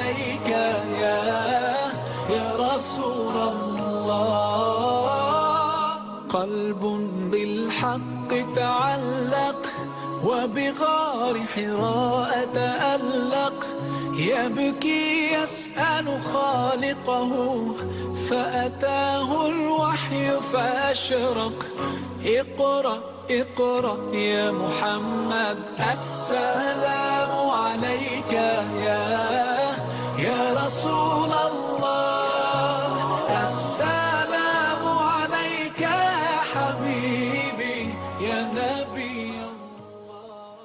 عليك يا يا رسول الله قلب بالحق تعلق وبغار حراء تألق يبكي يسأل خالقه فأتاه الوحي فأشرق اقرأ اقرأ يا محمد السلام عليك يا يا رسول الله السلام عليك يا حبيبي يا نبي الله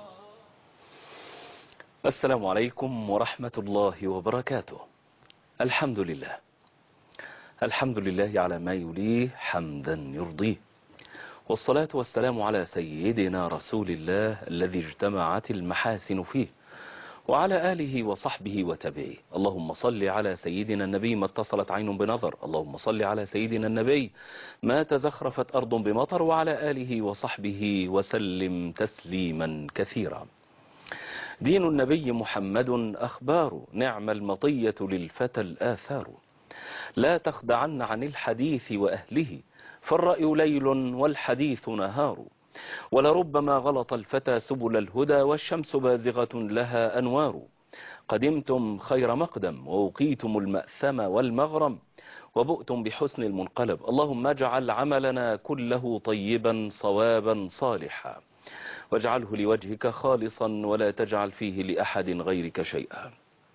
السلام عليكم ورحمة الله وبركاته الحمد لله الحمد لله على ما يليه حمدا يرضيه والصلاة والسلام على سيدنا رسول الله الذي اجتمعت المحاسن فيه وعلى آله وصحبه وتبعه اللهم صل على سيدنا النبي ما اتصلت عين بنظر اللهم صل على سيدنا النبي ما تزخرفت أرض بمطر وعلى آله وصحبه وسلم تسليما كثيرا دين النبي محمد أخبار نعم المطية للفتى الآثار لا تخدعن عن الحديث وأهله فالرأي ليل والحديث نهار ولربما غلط الفتى سبل الهدى والشمس بازغة لها أنوار قدمتم خير مقدم ووقيتم المأثم والمغرم وبؤتم بحسن المنقلب اللهم اجعل عملنا كله طيبا صوابا صالحا واجعله لوجهك خالصا ولا تجعل فيه لأحد غيرك شيئا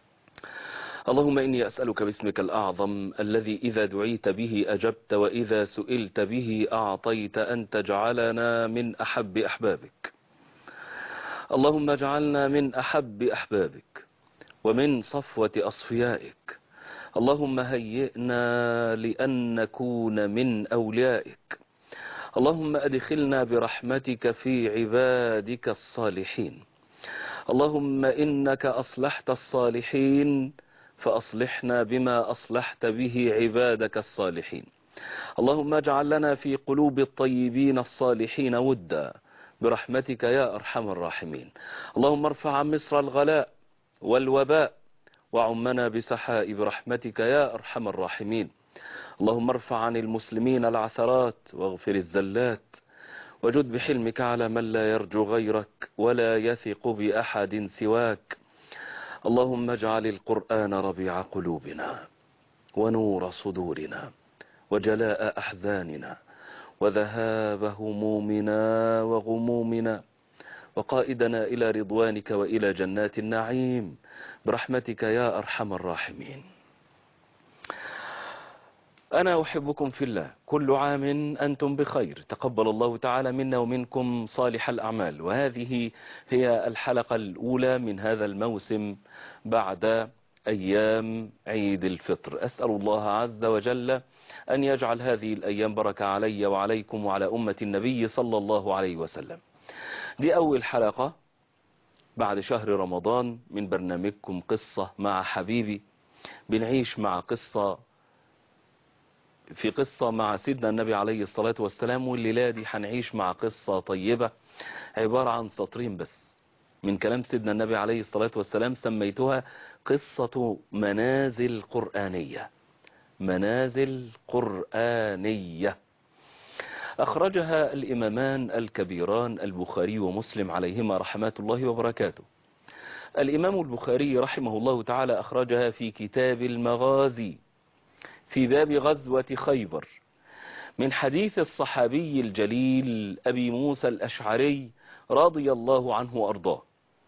اللهم إني أسألك باسمك الأعظم الذي إذا دعيت به أجبت وإذا سئلت به أعطيت أن تجعلنا من أحب أحبابك اللهم اجعلنا من أحب أحبابك ومن صفوة أصفيائك اللهم هيئنا لأن نكون من أوليائك اللهم أدخلنا برحمتك في عبادك الصالحين اللهم إنك أصلحت الصالحين فأصلحنا بما أصلحت به عبادك الصالحين اللهم اجعل لنا في قلوب الطيبين الصالحين ودا برحمتك يا أرحم الراحمين اللهم ارفع عن مصر الغلاء والوباء وعمنا بسحاء برحمتك يا أرحم الراحمين اللهم ارفع عن المسلمين العثرات واغفر الزلات وجد بحلمك على من لا يرجو غيرك ولا يثق بأحد سواك اللهم اجعل القرآن ربيع قلوبنا ونور صدورنا وجلاء أحزاننا وذهاب همومنا وغمومنا وقائدنا إلى رضوانك وإلى جنات النعيم برحمتك يا أرحم الراحمين أنا أحبكم في الله كل عام أنتم بخير تقبل الله تعالى منا ومنكم صالح الأعمال وهذه هي الحلقة الأولى من هذا الموسم بعد أيام عيد الفطر أسأل الله عز وجل أن يجعل هذه الأيام بركة علي وعليكم وعلى أمة النبي صلى الله عليه وسلم دي أول حلقة بعد شهر رمضان من برنامجكم قصة مع حبيبي بنعيش مع قصة في قصة مع سيدنا النبي عليه الصلاة والسلام والليلة دي هنعيش مع قصة طيبة عبارة عن سطرين بس من كلام سيدنا النبي عليه الصلاة والسلام سميتها قصة منازل قرآنية منازل قرآنية أخرجها الإمامان الكبيران البخاري ومسلم عليهما رحمات الله وبركاته الإمام البخاري رحمه الله تعالى أخرجها في كتاب المغازي في باب غزوة خيبر من حديث الصحابي الجليل أبي موسى الأشعري رضي الله عنه وأرضاه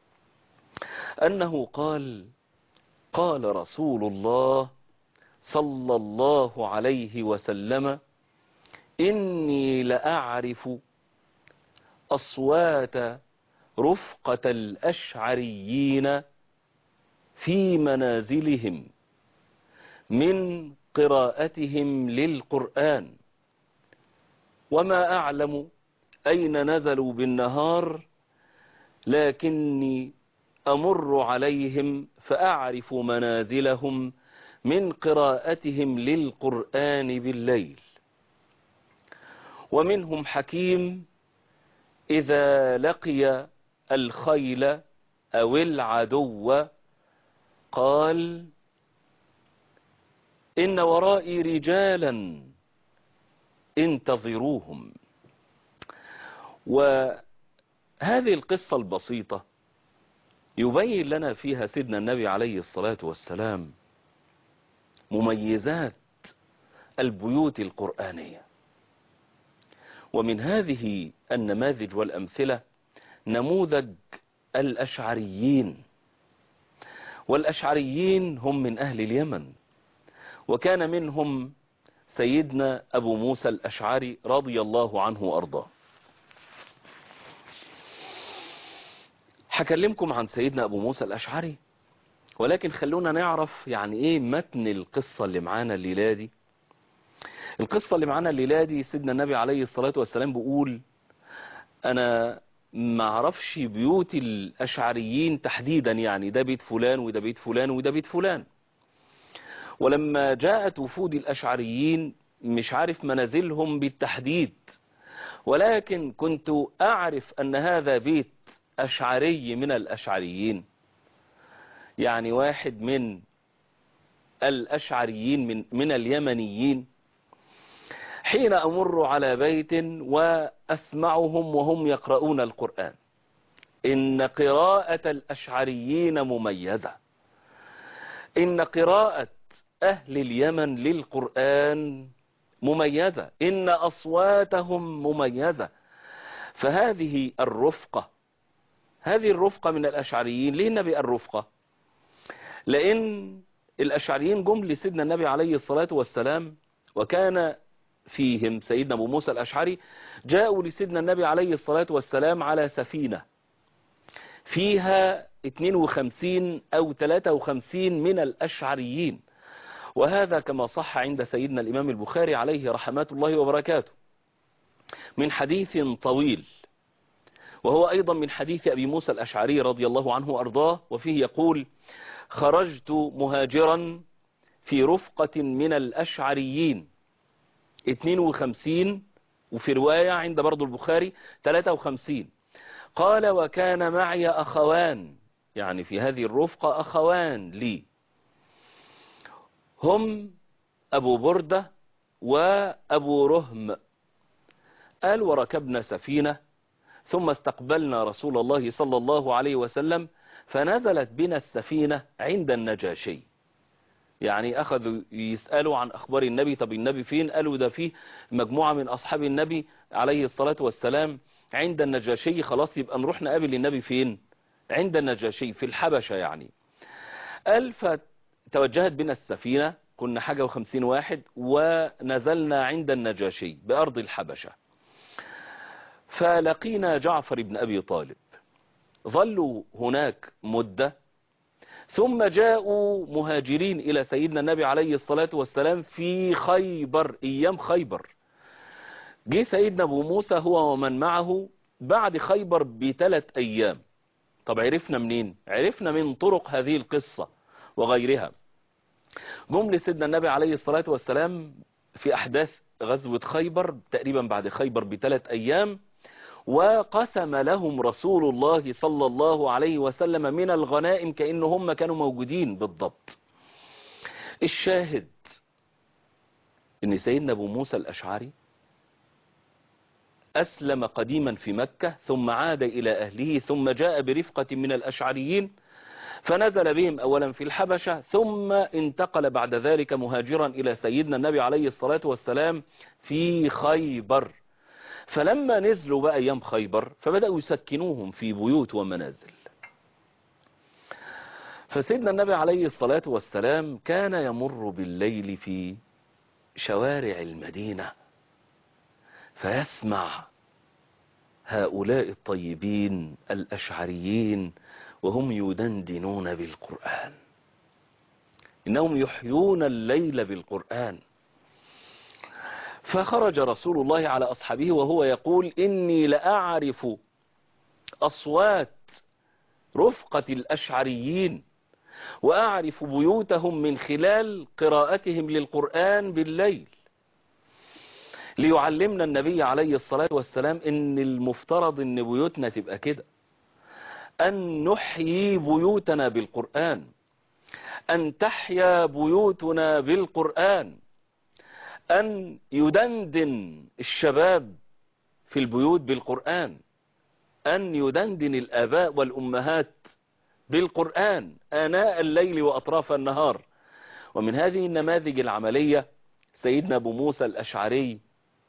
أنه قال قال رسول الله صلى الله عليه وسلم إني لأعرف أصوات رفقة الأشعريين في منازلهم من قراءتهم للقرآن وما أعلم أين نزلوا بالنهار لكني أمر عليهم فأعرف منازلهم من قراءتهم للقرآن بالليل ومنهم حكيم إذا لقي الخيل أو العدو قال إن ورائي رجالا انتظروهم وهذه القصة البسيطة يبين لنا فيها سيدنا النبي عليه الصلاة والسلام مميزات البيوت القرآنية ومن هذه النماذج والأمثلة نموذج الأشعريين والأشعريين هم من أهل اليمن وكان منهم سيدنا أبو موسى الأشعري رضي الله عنه وأرضاه هكلمكم عن سيدنا أبو موسى الأشعري ولكن خلونا نعرف يعني إيه متن القصة اللي معانا الليلة دي القصة اللي معانا الليلة دي سيدنا النبي عليه الصلاة والسلام بيقول أنا ما اعرفش بيوت الأشعريين تحديدا يعني ده بيت فلان وده بيت فلان وده بيت فلان ولما جاءت وفود الأشعريين مش عارف منازلهم بالتحديد ولكن كنت أعرف أن هذا بيت أشعري من الأشعريين يعني واحد من الأشعريين من, من اليمنيين حين أمر على بيت وأسمعهم وهم يقرؤون القرآن إن قراءة الأشعريين مميزة إن قراءة أهل اليمن للقرآن مميزة إن أصواتهم مميزة فهذه الرفقة هذه الرفقة من الأشعريين ليه النبي الرفقة لأن الأشعريين جم لسيدنا النبي عليه الصلاة والسلام وكان فيهم سيدنا أبو موسى الأشعري جاءوا لسيدنا النبي عليه الصلاة والسلام على سفينة فيها 52 أو 53 من الأشعريين وهذا كما صح عند سيدنا الإمام البخاري عليه رحمات الله وبركاته من حديث طويل وهو أيضا من حديث أبي موسى الأشعري رضي الله عنه وأرضاه وفيه يقول خرجت مهاجرا في رفقة من الأشعريين 52 وفي رواية عند برضو البخاري 53 قال وكان معي أخوان يعني في هذه الرفقة أخوان لي هم أبو بردة وأبو رهم قال وركبنا سفينة ثم استقبلنا رسول الله صلى الله عليه وسلم فنزلت بنا السفينة عند النجاشي يعني أخذوا يسألوا عن أخبار النبي طب النبي فين قالوا ده فيه مجموعة من أصحاب النبي عليه الصلاة والسلام عند النجاشي خلاص يبقى نروح نقابل النبي فين عند النجاشي في الحبشة يعني قال فتوجهت بنا السفينة كنا حاجة وخمسين واحد ونزلنا عند النجاشي بأرض الحبشة فلقينا جعفر بن أبي طالب ظلوا هناك مدة ثم جاءوا مهاجرين إلى سيدنا النبي عليه الصلاة والسلام في خيبر أيام خيبر جه سيدنا أبو موسى هو ومن معه بعد خيبر بثلاث أيام طب عرفنا منين عرفنا من طرق هذه القصة وغيرها جم لسيدنا النبي عليه الصلاة والسلام في أحداث غزوة خيبر تقريبا بعد خيبر بثلاث أيام وقسم لهم رسول الله صلى الله عليه وسلم من الغنائم كأن هم كانوا موجودين بالضبط الشاهد ان سيدنا ابو موسى الاشعري اسلم قديما في مكة ثم عاد الى اهله ثم جاء برفقة من الاشعريين فنزل بهم اولا في الحبشة ثم انتقل بعد ذلك مهاجرا الى سيدنا النبي عليه الصلاة والسلام في خيبر فلما نزلوا بقى ايام خيبر فبدأوا يسكنوهم في بيوت ومنازل فسيدنا النبي عليه الصلاة والسلام كان يمر بالليل في شوارع المدينة فيسمع هؤلاء الطيبين الأشعريين وهم يدندنون بالقرآن إنهم يحيون الليل بالقرآن فخرج رسول الله على أصحابه وهو يقول إني لأعرف أصوات رفقة الأشعريين وأعرف بيوتهم من خلال قراءتهم للقرآن بالليل ليعلمنا النبي عليه الصلاة والسلام إن المفترض إن بيوتنا تبقى كده أن نحيي بيوتنا بالقرآن أن تحيا بيوتنا بالقرآن أن يدندن الشباب في البيوت بالقرآن أن يدندن الآباء والأمهات بالقرآن آناء الليل وأطراف النهار ومن هذه النماذج العملية سيدنا أبو موسى الأشعري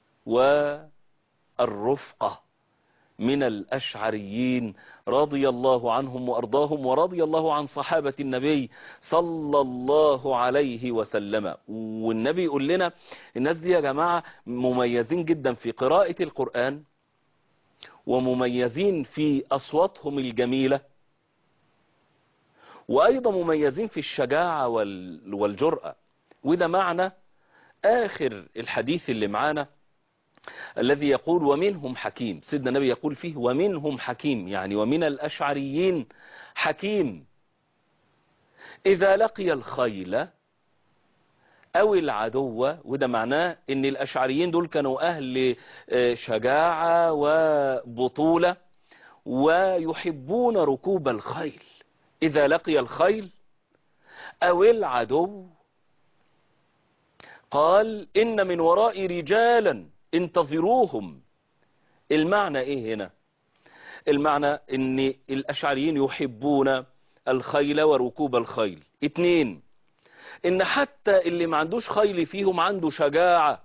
والرفقة من الأشعريين رضي الله عنهم وأرضاهم ورضي الله عن صحابة النبي صلى الله عليه وسلم والنبي يقول لنا الناس دي يا جماعة مميزين جدا في قراءة القرآن ومميزين في أصواتهم الجميلة وأيضا مميزين في الشجاعة والجرأة وده معنى آخر الحديث اللي معانا الذي يقول ومنهم حكيم سيدنا النبي يقول فيه ومنهم حكيم يعني ومن الأشعريين حكيم إذا لقي الخيل أو العدو وده معناه ان الأشعريين دول كانوا أهل شجاعة وبطولة ويحبون ركوب الخيل إذا لقي الخيل أو العدو قال إن من وراء رجالا انتظروهم المعنى ايه هنا المعنى ان الاشعريين يحبون الخيل وركوب الخيل اتنين ان حتى اللي ما عندوش خيل فيهم عنده شجاعة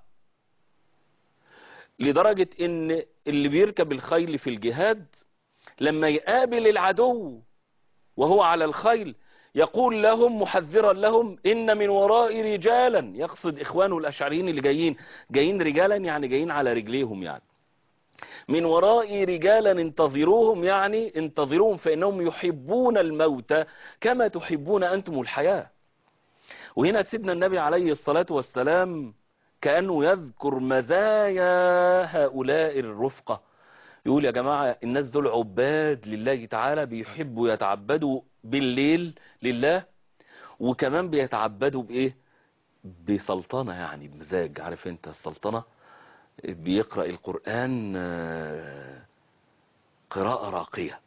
لدرجة ان اللي بيركب الخيل في الجهاد لما يقابل العدو وهو على الخيل يقول لهم محذرا لهم إن من وراء رجالا يقصد إخوانه الأشعريين اللي جايين جايين رجالا يعني جايين على رجليهم يعني من وراء رجالا انتظروهم يعني انتظروهم فإنهم يحبون الموت كما تحبون أنتم الحياة وهنا سيدنا النبي عليه الصلاة والسلام كأنه يذكر مزايا هؤلاء الرفقة يقول يا جماعة الناس دول عباد لله تعالى بيحبوا يتعبدوا بالليل لله وكمان بيتعبدوا بايه بسلطنة يعني بمزاج عارف انت السلطنة بيقرأ القرآن قراءة راقية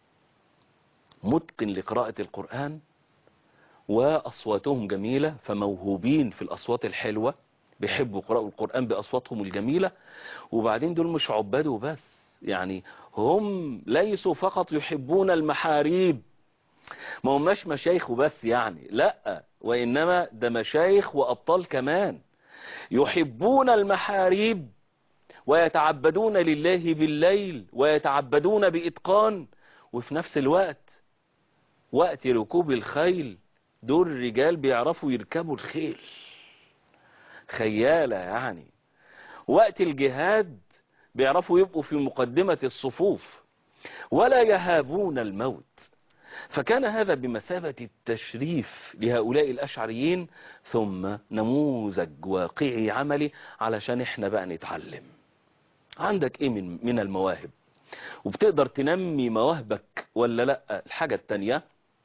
متقن لقراءة القرآن وأصواتهم جميلة فموهوبين في الأصوات الحلوة بيحبوا يقرأوا القرآن بأصواتهم الجميلة وبعدين دول مش عباد وبس يعني هم ليسوا فقط يحبون المحاريب ما هماش مشايخ وبس يعني لا وإنما ده مشايخ وأبطال كمان يحبون المحاريب ويتعبدون لله بالليل ويتعبدون بإتقان وفي نفس الوقت وقت ركوب الخيل دول رجال بيعرفوا يركبوا الخيل خيالة يعني وقت الجهاد بيعرفوا يبقوا في مقدمة الصفوف ولا يهابون الموت فكان هذا بمثابة التشريف لهؤلاء الأشعريين ثم نموذج واقعي عملي علشان احنا بقى نتعلم عندك ايه من, من المواهب وبتقدر تنمي مواهبك ولا لا الحاجة التانية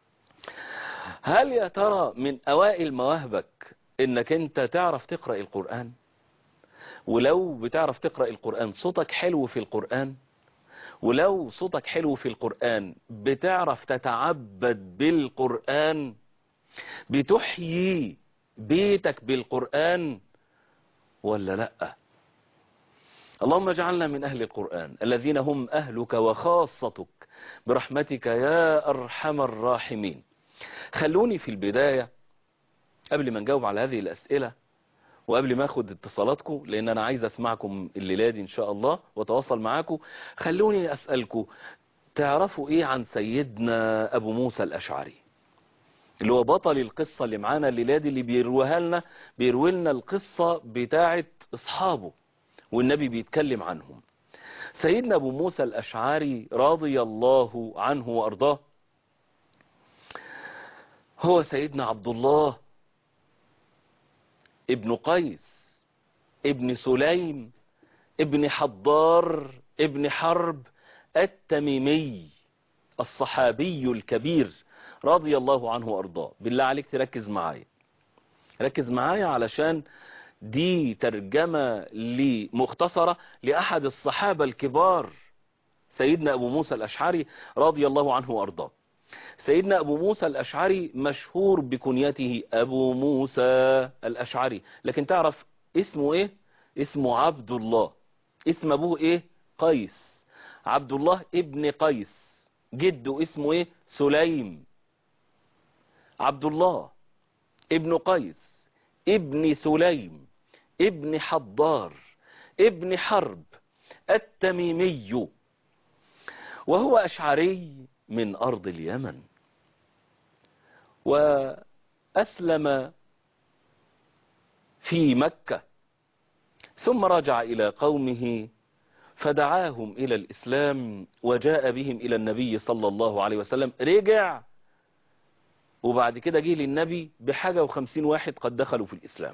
هل يا ترى من اوائل مواهبك انك انت تعرف تقرأ القرآن ولو بتعرف تقرأ القرآن صوتك حلو في القرآن ولو صوتك حلو في القرآن بتعرف تتعبد بالقرآن بتحيي بيتك بالقرآن ولا لا اللهم اجعلنا من أهل القرآن الذين هم أهلك وخاصتك برحمتك يا أرحم الراحمين خلوني في البداية قبل ما نجاوب على هذه الأسئلة وقبل ما اخد اتصالاتكم لان انا عايز اسمعكم الليلة دي ان شاء الله واتواصل معاكم خلوني اسألكم تعرفوا ايه عن سيدنا ابو موسى الاشعري اللي هو بطل القصة اللي معانا الليلة دي اللي بيروها لنا بيروي لنا القصة بتاعة اصحابه والنبي بيتكلم عنهم سيدنا ابو موسى الاشعري رضي الله عنه وارضاه هو سيدنا عبد الله ابن قيس ابن سليم ابن حضار ابن حرب التميمي الصحابي الكبير رضي الله عنه وارضاه بالله عليك تركز معايا ركز معايا علشان دي ترجمة مختصرة لأحد الصحابة الكبار سيدنا أبو موسى الأشعري رضي الله عنه وأرضاه سيدنا أبو موسى الأشعري مشهور بكنيته أبو موسى الأشعري لكن تعرف اسمه إيه اسمه عبد الله اسم أبوه إيه قيس عبد الله ابن قيس جده اسمه إيه سليم عبد الله ابن قيس ابن سليم ابن حضار ابن حرب التميمي وهو أشعري من أرض اليمن وأسلم في مكة ثم رجع إلى قومه فدعاهم إلى الإسلام وجاء بهم إلى النبي صلى الله عليه وسلم رجع وبعد كده جه للنبي بحاجة وخمسين واحد قد دخلوا في الإسلام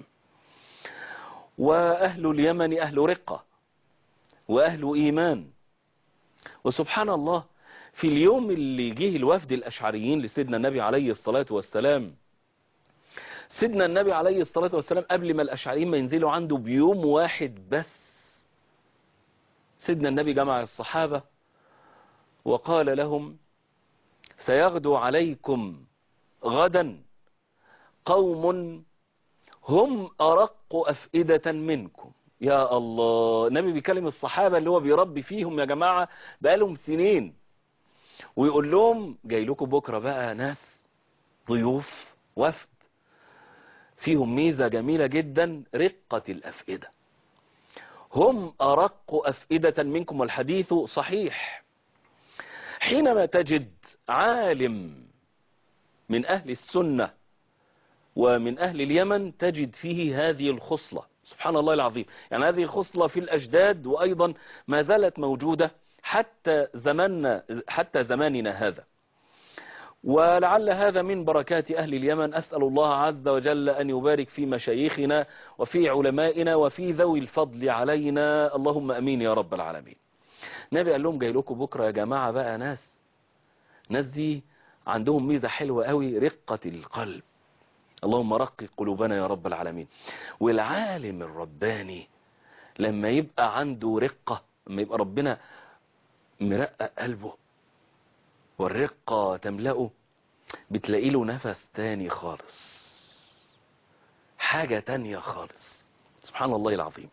وأهل اليمن أهل رقة وأهل إيمان وسبحان الله في اليوم اللي جه الوفد الأشعريين لسيدنا النبي عليه الصلاة والسلام سيدنا النبي عليه الصلاة والسلام قبل ما الأشعريين ما ينزلوا عنده بيوم واحد بس سيدنا النبي جمع الصحابة وقال لهم سيغدو عليكم غدا قوم هم أرق أفئدة منكم يا الله النبي بيكلم الصحابة اللي هو بيربي فيهم يا جماعة بقالهم سنين ويقول لهم جاي لكم بكرة بقى ناس ضيوف وفد فيهم ميزة جميلة جدا رقة الأفئدة هم أرق أفئدة منكم والحديث صحيح حينما تجد عالم من أهل السنة ومن أهل اليمن تجد فيه هذه الخصلة سبحان الله العظيم يعني هذه الخصلة في الأجداد وأيضا ما زالت موجودة حتى زماننا حتى زماننا هذا ولعل هذا من بركات أهل اليمن أسأل الله عز وجل أن يبارك في مشايخنا وفي علمائنا وفي ذوي الفضل علينا اللهم أمين يا رب العالمين نبي قال لهم جاي لكم بكرة يا جماعة بقى ناس ناس دي عندهم ميزة حلوة قوي رقة القلب اللهم رقق قلوبنا يا رب العالمين والعالم الرباني لما يبقى عنده رقة لما يبقى ربنا مرقق قلبه والرقة تملأه بتلاقي له نفس تاني خالص حاجة تانية خالص سبحان الله العظيم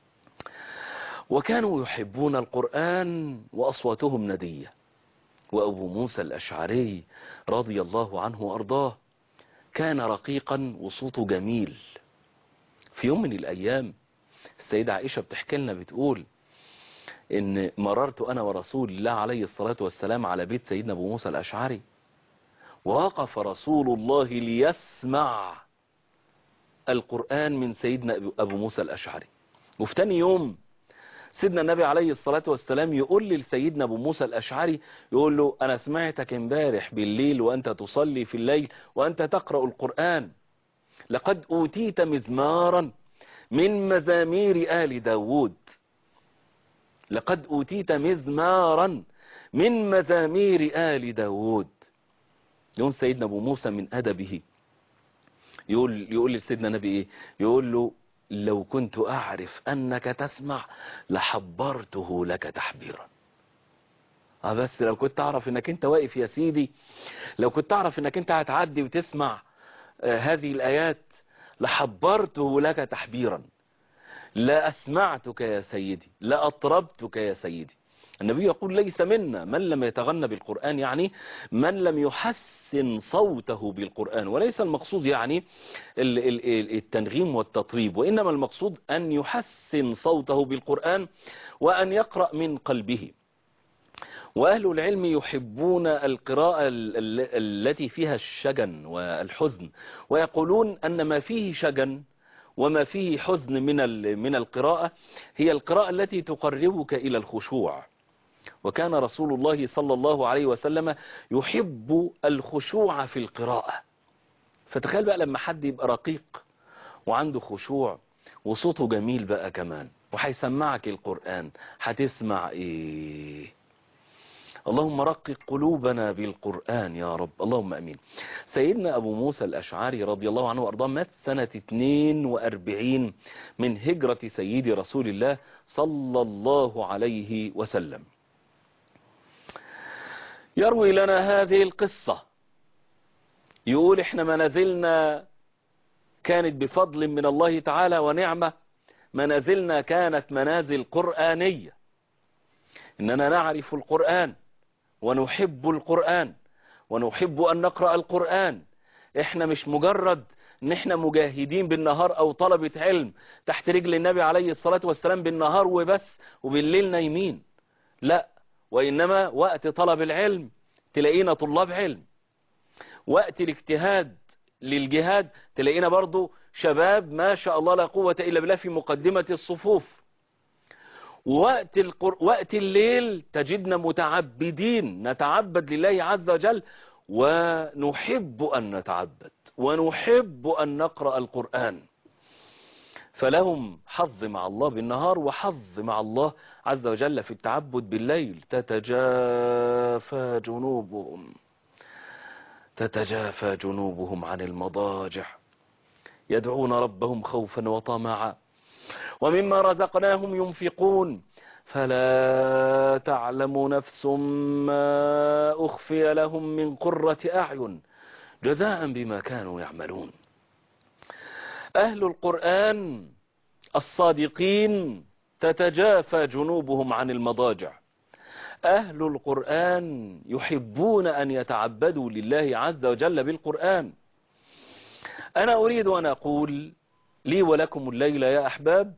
وكانوا يحبون القرآن وأصواتهم ندية وأبو موسى الأشعري رضي الله عنه وأرضاه كان رقيقا وصوته جميل في يوم من الأيام السيدة عائشة بتحكي لنا بتقول ان مررت انا ورسول الله عليه الصلاة والسلام على بيت سيدنا ابو موسى الاشعري ووقف رسول الله ليسمع القرآن من سيدنا ابو موسى الاشعري وفي تاني يوم سيدنا النبي عليه الصلاة والسلام يقول لسيدنا ابو موسى الاشعري يقول له انا سمعتك امبارح بالليل وانت تصلي في الليل وانت تقرأ القرآن لقد اوتيت مزمارا من مزامير آل داود لقد أوتيت مزمارا من مزامير آل داود يقول سيدنا أبو موسى من أدبه يقول, يقول لسيدنا النبي إيه يقول له لو كنت أعرف أنك تسمع لحبرته لك تحبيرا آه بس لو كنت أعرف أنك أنت واقف يا سيدي لو كنت أعرف أنك أنت هتعدي وتسمع آه هذه الآيات لحبرته لك تحبيرا لا أسمعتك يا سيدي لا أطربتك يا سيدي النبي يقول ليس منا من لم يتغنى بالقرآن يعني من لم يحسن صوته بالقرآن وليس المقصود يعني التنغيم والتطريب وإنما المقصود أن يحسن صوته بالقرآن وأن يقرأ من قلبه وأهل العلم يحبون القراءة التي فيها الشجن والحزن ويقولون أن ما فيه شجن وما فيه حزن من من القراءة هي القراءة التي تقربك إلى الخشوع وكان رسول الله صلى الله عليه وسلم يحب الخشوع في القراءة فتخيل بقى لما حد يبقى رقيق وعنده خشوع وصوته جميل بقى كمان وهيسمعك القرآن هتسمع ايه اللهم رقق قلوبنا بالقرآن يا رب اللهم أمين سيدنا أبو موسى الأشعري رضي الله عنه وأرضاه مات سنة 42 من هجرة سيد رسول الله صلى الله عليه وسلم يروي لنا هذه القصة يقول احنا منازلنا كانت بفضل من الله تعالى ونعمة منازلنا كانت منازل قرآنية إننا نعرف القرآن ونحب القرآن ونحب أن نقرأ القرآن احنا مش مجرد ان احنا مجاهدين بالنهار او طلبة علم تحت رجل النبي عليه الصلاة والسلام بالنهار وبس وبالليل نايمين لا وإنما وقت طلب العلم تلاقينا طلاب علم وقت الاجتهاد للجهاد تلاقينا برضو شباب ما شاء الله لا قوة إلا بالله في مقدمة الصفوف وقت القر... وقت الليل تجدنا متعبدين نتعبد لله عز وجل ونحب أن نتعبد ونحب أن نقرأ القرآن فلهم حظ مع الله بالنهار وحظ مع الله عز وجل في التعبد بالليل تتجافى جنوبهم تتجافى جنوبهم عن المضاجع يدعون ربهم خوفا وطمعا ومما رزقناهم ينفقون فلا تعلم نفس ما أخفي لهم من قرة أعين جزاء بما كانوا يعملون أهل القرآن الصادقين تتجافى جنوبهم عن المضاجع أهل القرآن يحبون أن يتعبدوا لله عز وجل بالقرآن أنا أريد أن أقول لي ولكم الليلة يا أحباب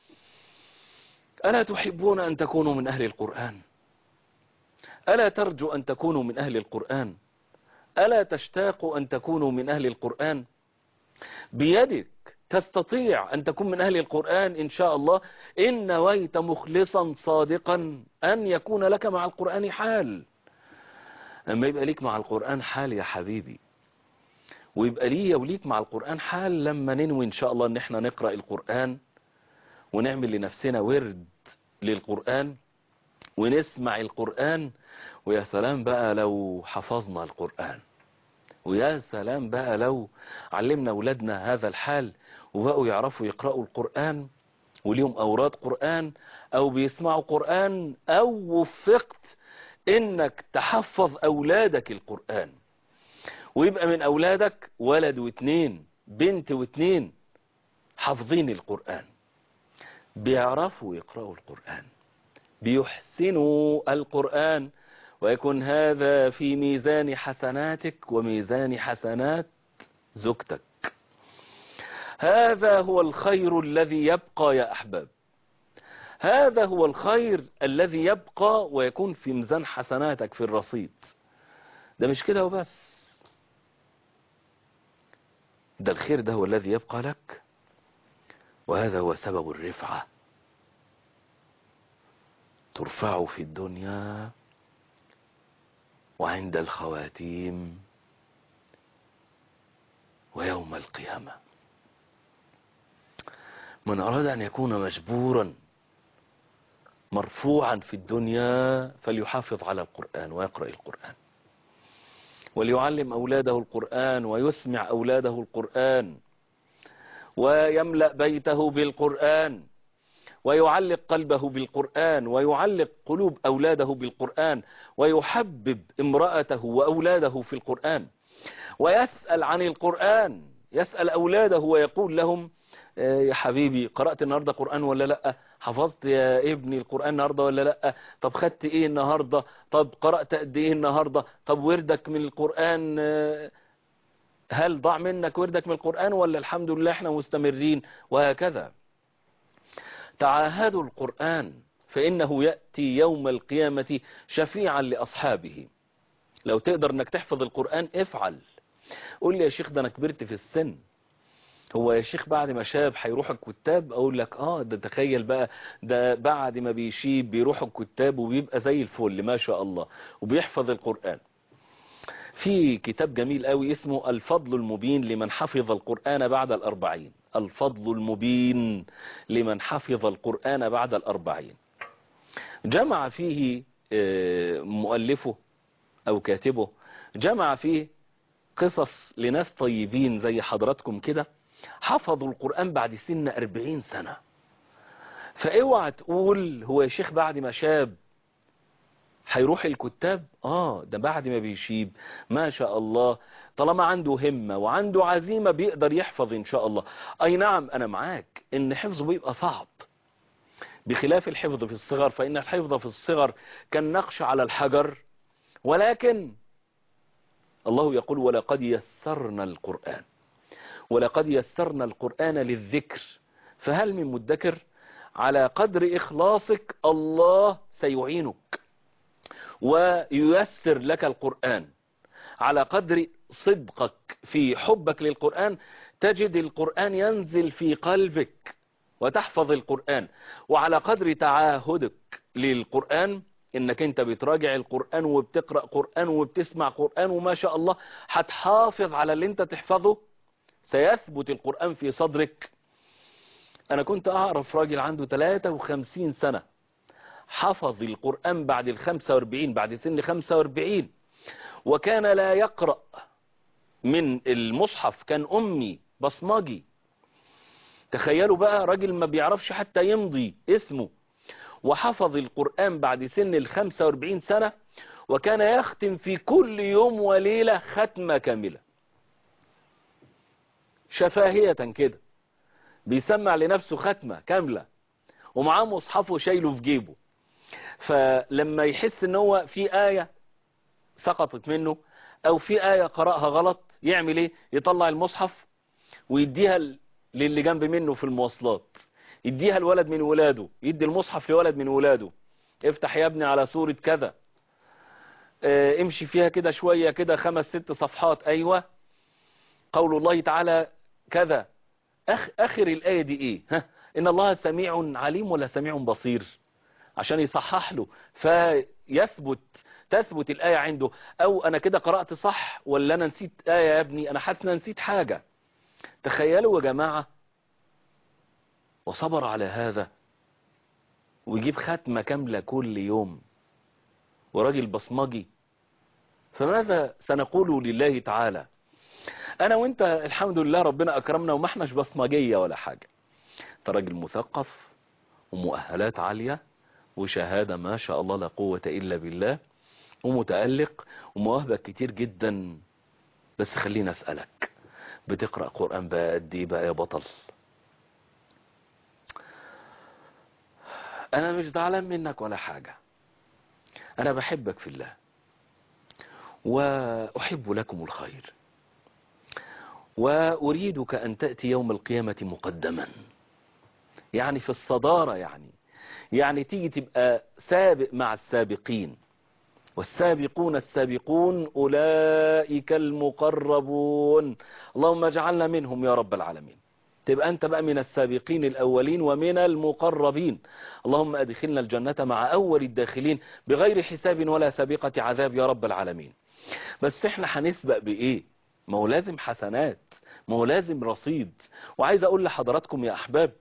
ألا تحبون أن تكونوا من أهل القرآن ألا ترجو أن تكونوا من أهل القرآن ألا تشتاق أن تكونوا من أهل القرآن بيدك تستطيع أن تكون من أهل القرآن إن شاء الله إن نويت مخلصا صادقا أن يكون لك مع القرآن حال أما يبقى ليك مع القرآن حال يا حبيبي ويبقى لي وليك مع القرآن حال لما ننوي إن شاء الله أن احنا نقرأ القرآن ونعمل لنفسنا ورد للقرآن ونسمع القرآن ويا سلام بقى لو حفظنا القرآن ويا سلام بقى لو علمنا أولادنا هذا الحال وبقوا يعرفوا يقرأوا القرآن وليهم أوراد قرآن أو بيسمعوا قرآن أو وفقت إنك تحفظ أولادك القرآن ويبقى من أولادك ولد واتنين بنت واتنين حافظين القرآن بيعرفوا يقرأوا القرآن بيحسنوا القرآن ويكون هذا في ميزان حسناتك وميزان حسنات زوجتك هذا هو الخير الذي يبقى يا أحباب هذا هو الخير الذي يبقى ويكون في ميزان حسناتك في الرصيد ده مش كده وبس ده الخير ده هو الذي يبقى لك وهذا هو سبب الرفعة ترفع في الدنيا وعند الخواتيم ويوم القيامة من أراد أن يكون مجبورا مرفوعا في الدنيا فليحافظ على القرآن ويقرأ القرآن وليعلم أولاده القرآن ويسمع أولاده القرآن ويملأ بيته بالقرآن ويعلق قلبه بالقرآن ويعلق قلوب أولاده بالقرآن ويحبب امرأته وأولاده في القرآن ويسأل عن القرآن يسأل أولاده ويقول لهم يا حبيبي قرأت النهاردة قرآن ولا لأ حفظت يا ابني القرآن النهاردة ولا لأ طب خدت ايه النهاردة طب قرأت قد ايه النهاردة طب وردك من القرآن هل ضاع منك وردك من القرآن ولا الحمد لله احنا مستمرين وهكذا تعاهدوا القرآن فإنه يأتي يوم القيامة شفيعا لأصحابه لو تقدر انك تحفظ القرآن افعل قول لي يا شيخ ده انا كبرت في السن هو يا شيخ بعد ما شاب هيروح الكتاب اقول لك اه ده تخيل بقى ده بعد ما بيشيب بيروح الكتاب وبيبقى زي الفل ما شاء الله وبيحفظ القرآن في كتاب جميل قوي اسمه الفضل المبين لمن حفظ القرآن بعد الأربعين الفضل المبين لمن حفظ القرآن بعد الأربعين جمع فيه مؤلفه أو كاتبه جمع فيه قصص لناس طيبين زي حضراتكم كده حفظوا القرآن بعد سن أربعين سنة فاوعى تقول هو يا شيخ بعد ما شاب هيروح الكتاب اه ده بعد ما بيشيب ما شاء الله طالما عنده همة وعنده عزيمة بيقدر يحفظ ان شاء الله اي نعم انا معاك ان حفظه بيبقى صعب بخلاف الحفظ في الصغر فان الحفظ في الصغر كالنقش على الحجر ولكن الله يقول ولقد يسرنا القرآن ولقد يسرنا القرآن للذكر فهل من مدكر على قدر إخلاصك الله سيعينك وييسر لك القرآن على قدر صدقك في حبك للقرآن تجد القرآن ينزل في قلبك وتحفظ القرآن وعلى قدر تعاهدك للقرآن انك انت بتراجع القرآن وبتقرأ قرآن وبتسمع قرآن وما شاء الله هتحافظ على اللي انت تحفظه سيثبت القرآن في صدرك انا كنت اعرف راجل عنده 53 سنة حفظ القرآن بعد ال 45 بعد سن 45 وكان لا يقرأ من المصحف كان امي بصمجي تخيلوا بقى راجل ما بيعرفش حتى يمضي اسمه وحفظ القرآن بعد سن ال 45 سنة وكان يختم في كل يوم وليلة ختمة كاملة شفاهية كده بيسمع لنفسه ختمة كاملة ومعاه مصحفه شايله في جيبه فلما يحس ان هو في آية سقطت منه او في آية قرأها غلط يعمل ايه يطلع المصحف ويديها للي جنب منه في المواصلات يديها الولد من ولاده يدي المصحف لولد من ولاده افتح يا ابني على سورة كذا اه امشي فيها كده شوية كده خمس ست صفحات ايوه قول الله تعالى كذا أخ اخر الآية دي ايه ها ان الله سميع عليم ولا سميع بصير عشان يصحح له فيثبت تثبت الآية عنده او انا كده قرأت صح ولا انا نسيت آية يا ابني انا حاسس ان نسيت حاجة تخيلوا يا جماعة وصبر على هذا ويجيب ختمة كاملة كل يوم وراجل بصمجي فماذا سنقول لله تعالى انا وانت الحمد لله ربنا اكرمنا وما احناش بصمجية ولا حاجة انت راجل مثقف ومؤهلات عالية وشهادة ما شاء الله لا قوة الا بالله ومتألق ومواهبك كتير جدا بس خليني اسألك بتقرأ قرآن بقى قد ايه بقى يا بطل انا مش زعلان منك ولا حاجة انا بحبك في الله واحب لكم الخير واريدك ان تأتي يوم القيامة مقدما يعني في الصدارة يعني يعني تيجي تبقى سابق مع السابقين والسابقون السابقون أولئك المقربون اللهم اجعلنا منهم يا رب العالمين تبقى أنت بقى من السابقين الأولين ومن المقربين اللهم أدخلنا الجنة مع أول الداخلين بغير حساب ولا سابقة عذاب يا رب العالمين بس احنا هنسبق بإيه ما هو لازم حسنات ما هو لازم رصيد وعايز أقول لحضراتكم يا أحباب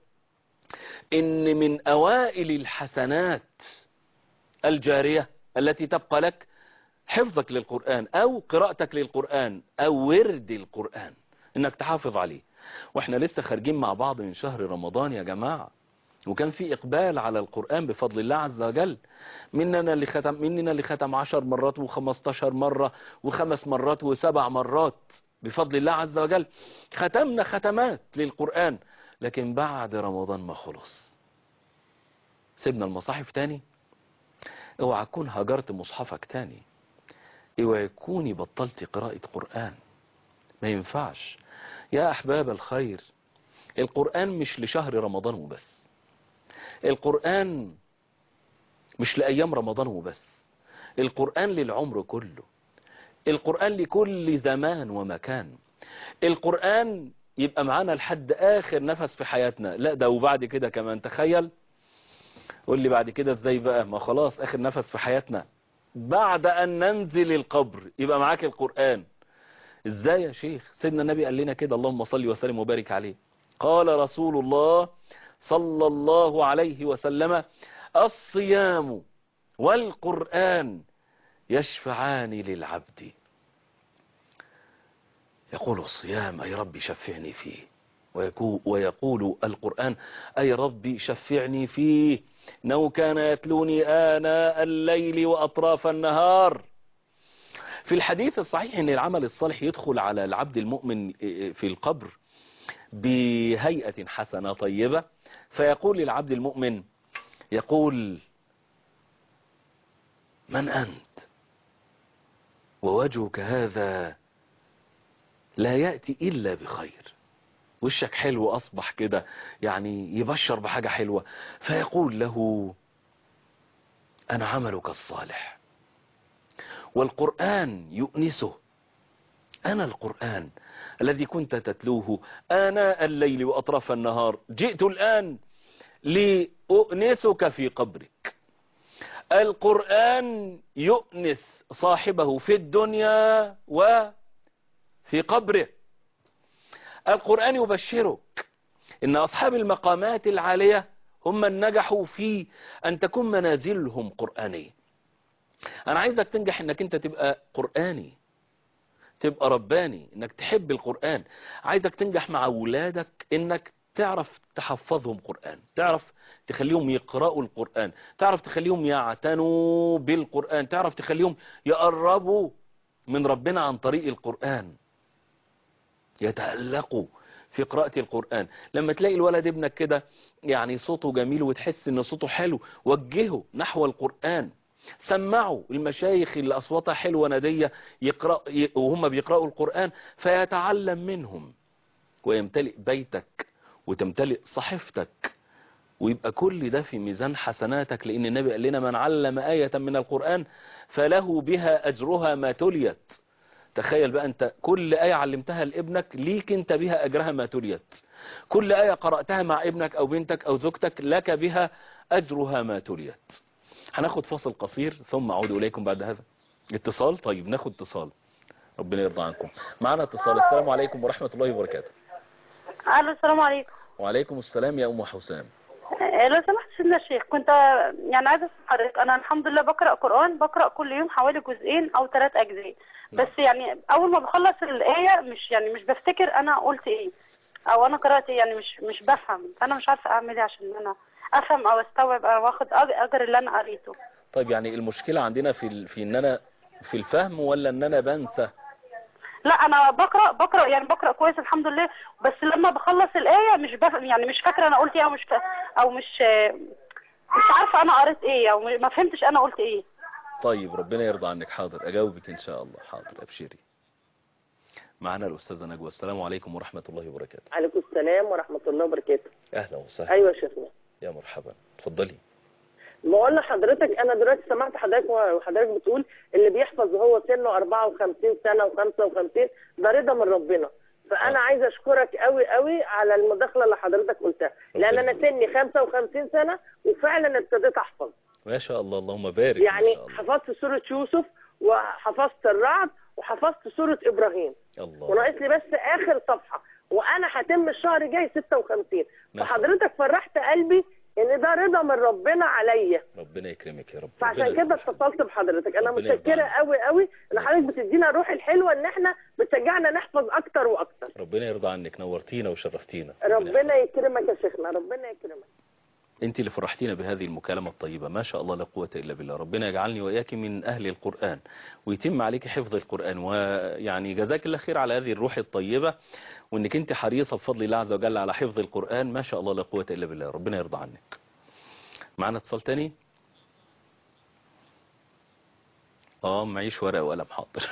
إن من أوائل الحسنات الجارية التي تبقى لك حفظك للقرآن أو قراءتك للقرآن أو ورد القرآن إنك تحافظ عليه واحنا لسه خارجين مع بعض من شهر رمضان يا جماعة وكان في إقبال على القرآن بفضل الله عز وجل مننا اللي ختم مننا اللي ختم عشر مرات وخمستاشر مرة وخمس مرات وسبع مرات بفضل الله عز وجل ختمنا ختمات للقرآن لكن بعد رمضان ما خلص سيبنا المصاحف تاني اوعى تكون هجرت مصحفك تاني اوعى تكوني بطلت قراءة قرآن ما ينفعش يا أحباب الخير القرآن مش لشهر رمضان وبس القرآن مش لأيام رمضان وبس القرآن للعمر كله القرآن لكل زمان ومكان القرآن يبقى معانا لحد آخر نفس في حياتنا لا ده وبعد كده كمان تخيل قول لي بعد كده ازاي بقى ما خلاص آخر نفس في حياتنا بعد أن ننزل القبر يبقى معاك القرآن ازاي يا شيخ سيدنا النبي قال لنا كده اللهم صل وسلم وبارك عليه قال رسول الله صلى الله عليه وسلم الصيام والقرآن يشفعان للعبد يقول الصيام أي ربي شفعني فيه ويكو- ويقول القرآن أي ربي شفعني فيه إنه كان يتلوني آناء الليل وأطراف النهار في الحديث الصحيح أن العمل الصالح يدخل على العبد المؤمن في القبر بهيئة حسنة طيبة فيقول للعبد المؤمن يقول من أنت ووجهك هذا لا يأتي إلا بخير وشك حلو أصبح كده يعني يبشر بحاجة حلوة فيقول له أنا عملك الصالح والقرآن يؤنسه أنا القرآن الذي كنت تتلوه آناء الليل وأطراف النهار جئت الآن لأؤنسك في قبرك القرآن يؤنس صاحبه في الدنيا وفي قبره القرآن يبشرك إن أصحاب المقامات العالية هم من نجحوا في أن تكون منازلهم قرآنية أنا عايزك تنجح إنك أنت تبقى قرآني تبقى رباني إنك تحب القرآن عايزك تنجح مع أولادك إنك تعرف تحفظهم قرآن تعرف تخليهم يقرأوا القرآن تعرف تخليهم يعتنوا بالقرآن تعرف تخليهم يقربوا من ربنا عن طريق القرآن يتألقوا في قراءة القرآن لما تلاقي الولد ابنك كده يعني صوته جميل وتحس ان صوته حلو وجهه نحو القرآن سمعوا المشايخ اللي أصواتها حلوة ندية يقرأ وهم بيقرأوا القرآن فيتعلم منهم ويمتلئ بيتك وتمتلئ صحيفتك ويبقى كل ده في ميزان حسناتك لأن النبي قال لنا من علم آية من القرآن فله بها أجرها ما تليت تخيل بقى أنت كل آية علمتها لابنك ليك أنت بها أجرها ما تليت كل آية قرأتها مع ابنك أو بنتك أو زوجتك لك بها أجرها ما تليت هناخد فاصل قصير ثم أعود إليكم بعد هذا اتصال طيب ناخد اتصال ربنا يرضى عنكم معنا اتصال السلام عليكم ورحمة الله وبركاته الو السلام عليكم وعليكم السلام يا أم حسام آه، لو سمحت سيدنا الشيخ كنت يعني عايزه اسال حضرتك انا الحمد لله بقرا قران بقرا كل يوم حوالي جزئين او ثلاث اجزاء بس يعني اول ما بخلص الايه مش يعني مش بفتكر انا قلت ايه او انا قرات ايه يعني مش مش بفهم فانا مش عارفه اعمل ايه عشان انا افهم او استوعب او اخد أج- اجر اللي انا قريته طيب يعني المشكلة عندنا في ال... في ان انا في الفهم ولا ان انا بنسى لا انا بقرا بقرا يعني بقرا كويس الحمد لله بس لما بخلص الايه مش بفهم يعني مش فاكره انا قلت ايه او مش فا... او مش مش عارفه انا قريت ايه او ما فهمتش انا قلت ايه طيب ربنا يرضى عنك حاضر اجاوبك ان شاء الله حاضر ابشري معنا الاستاذة نجوى السلام عليكم ورحمة الله وبركاته عليكم السلام ورحمة الله وبركاته اهلا وسهلا أيوة يا شيخنا يا مرحبا اتفضلي بقول لحضرتك أنا دلوقتي سمعت حضرتك وحضرتك بتقول اللي بيحفظ وهو سنه 54 سنة و55 ده رضا من ربنا فأنا آه. عايزة أشكرك قوي قوي على المداخلة اللي حضرتك قلتها لأن أنا ربنا سني 55 سنة وفعلا ابتديت أحفظ ما شاء الله اللهم بارك يعني ما شاء الله. حفظت سورة يوسف وحفظت الرعد وحفظت سورة إبراهيم الله وناقص لي بس اخر صفحه وانا هتم الشهر الجاي 56 ما شاء فحضرتك فرحت قلبي ان ده رضا من ربنا عليا ربنا يكرمك يا رب فعشان ربنا كده يرضى عنك. اتصلت بحضرتك انا ربنا يرضى متشكره عنك. قوي قوي ان حضرتك بتدينا الروح الحلوه ان احنا بتشجعنا نحفظ اكتر واكتر ربنا يرضى عنك نورتينا وشرفتينا ربنا ربنا يكرمك يا شيخنا ربنا يكرمك انت اللي فرحتينا بهذه المكالمة الطيبة ما شاء الله لا قوة إلا بالله ربنا يجعلني وإياك من أهل القرآن ويتم عليك حفظ القرآن ويعني جزاك الله خير على هذه الروح الطيبة وانك انت حريصة بفضل الله عز وجل على حفظ القرآن ما شاء الله لا قوة إلا بالله ربنا يرضى عنك معنا اتصال تاني اه معيش ورقة وقلم حاضر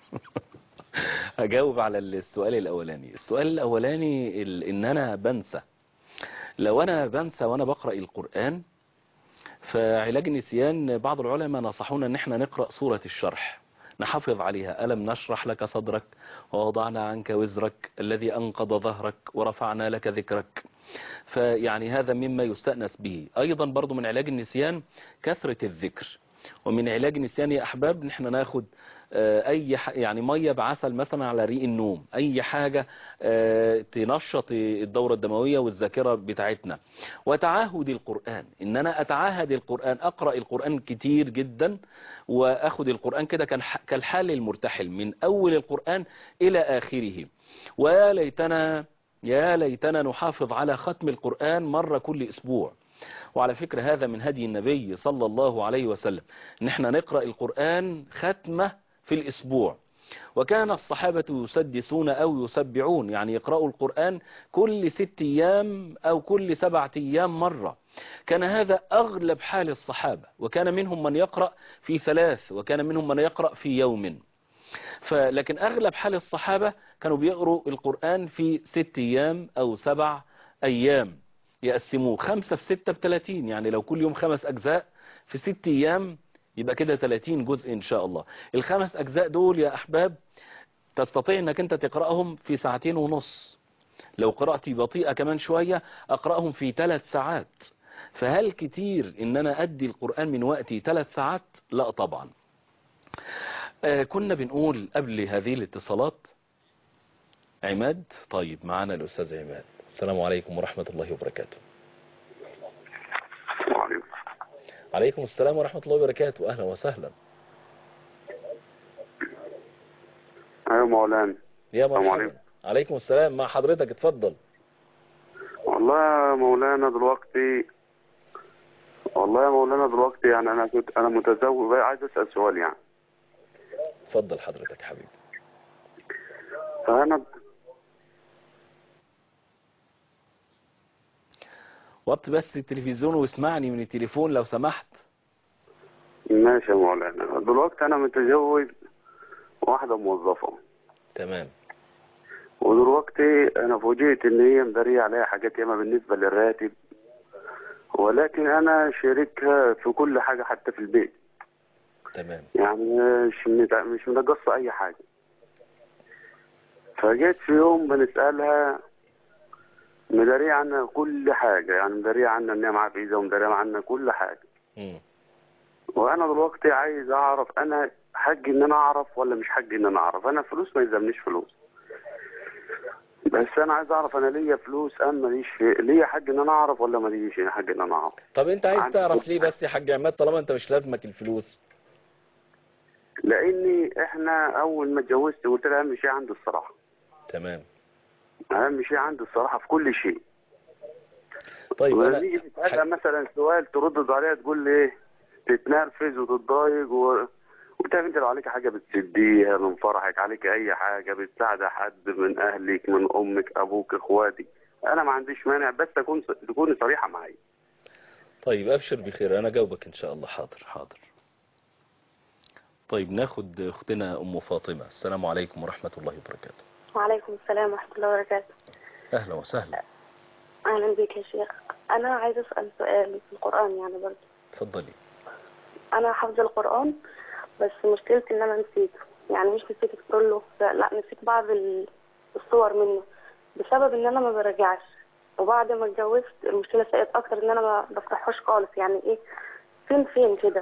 هجاوب على السؤال الأولاني السؤال الأولاني ال- إن أنا بنسى لو أنا بنسى وأنا بقرأ القرآن فعلاج النسيان بعض العلماء نصحونا ان احنا نقرأ سورة الشرح نحافظ عليها ألم نشرح لك صدرك ووضعنا عنك وزرك الذي أنقض ظهرك ورفعنا لك ذكرك فيعني هذا مما يستأنس به أيضا برضو من علاج النسيان كثرة الذكر ومن علاج النسيان يا أحباب نحن ناخد آه، أي ح... يعني مية بعسل مثلا على ريق النوم أي حاجة آه، تنشط الدورة الدموية والذاكرة بتاعتنا وتعاهد القرآن إن أنا أتعاهد القرآن أقرأ القرآن كتير جدا وأخد القرآن كده كان- كالحال المرتحل من أول القرآن إلى آخره ويا ليتنا يا ليتنا نحافظ على ختم القرآن مرة كل أسبوع وعلى فكرة هذا من هدي النبي صلى الله عليه وسلم ان احنا نقرأ القرآن ختمة في الأسبوع وكان الصحابة يسدسون أو يسبعون يعني يقرأوا القرآن كل ست أيام أو كل سبعة أيام مرة كان هذا أغلب حال الصحابة وكان منهم من يقرأ في ثلاث وكان منهم من يقرأ في يوم فلكن أغلب حال الصحابة كانوا بيقروا القرآن في ست أيام أو سبع أيام يقسموه خمسة في ستة بثلاثين يعني لو كل يوم خمس أجزاء في ست أيام يبقى كده 30 جزء إن شاء الله الخمس أجزاء دول يا أحباب تستطيع أنك أنت تقرأهم في ساعتين ونص لو قرأت بطيئة كمان شوية أقرأهم في ثلاث ساعات فهل كتير ان انا ادي القرآن من وقتي ثلاث ساعات لا طبعا آه كنا بنقول قبل هذه الاتصالات عماد طيب معنا الاستاذ عماد السلام عليكم ورحمة الله وبركاته وعليكم عليكم السلام ورحمة الله وبركاته اهلا وسهلا ايوه مولانا يا السلام مرحبا عليكم. عليكم السلام مع حضرتك اتفضل والله يا مولانا دلوقتي والله يا مولانا دلوقتي يعني انا كنت انا متزوج بقى عايز اسال سؤال يعني اتفضل حضرتك حبيبي فانا وطي بس التلفزيون واسمعني من التليفون لو سمحت ماشي يا مولانا دلوقتي انا متزوج واحده موظفه تمام ودلوقتي انا فوجئت ان هي مداريه عليها حاجات ياما بالنسبه للراتب ولكن انا شريكها في كل حاجه حتى في البيت تمام يعني مش مت- مش منقصة أي حاجة فجيت في يوم بنسألها مدارية عنا كل حاجة يعني مدارية عنا إن هي معاها فيزا ومدارية عنا كل حاجة مم. وأنا دلوقتي عايز أعرف أنا حق إن أنا أعرف ولا مش حق إن أنا أعرف أنا فلوس ما يلزمنيش فلوس بس أنا عايز أعرف أنا ليا فلوس أم ماليش في ليا حق إن أنا أعرف ولا ماليش حق إن أنا أعرف طب انت عايز عندي تعرف فلوس. ليه بس يا حاج عماد طالما انت مش لازمك الفلوس لأني إحنا أول ما اتجوزت قلت لها أهم شيء عندي الصراحة تمام اهم شيء عندي الصراحه في كل شيء طيب ولما انا نيجي تسالها مثلا سؤال تردد عليها تقول لي ايه تتنرفز وتتضايق و... وبتعرف انت لو عليك حاجه بتسديها من فرحك عليك اي حاجه بتساعد حد من اهلك من امك ابوك اخواتك انا ما عنديش مانع بس تكون تكوني صريحه معايا طيب ابشر بخير انا جاوبك ان شاء الله حاضر حاضر طيب ناخد اختنا ام فاطمة السلام عليكم ورحمة الله وبركاته وعليكم السلام ورحمة الله وبركاته اهلا وسهلا أهلا بك يا شيخ أنا عايزة أسأل سؤال في القرآن يعني برضه اتفضلي أنا حافظة القرآن بس مشكلتي إن أنا نسيته يعني مش نسيت كله لا نسيت بعض ال- الصور منه بسبب إن أنا ما براجعش وبعد ما اتجوزت المشكلة سقط أكتر إن أنا ما بفتحوش خالص يعني إيه فين فين كده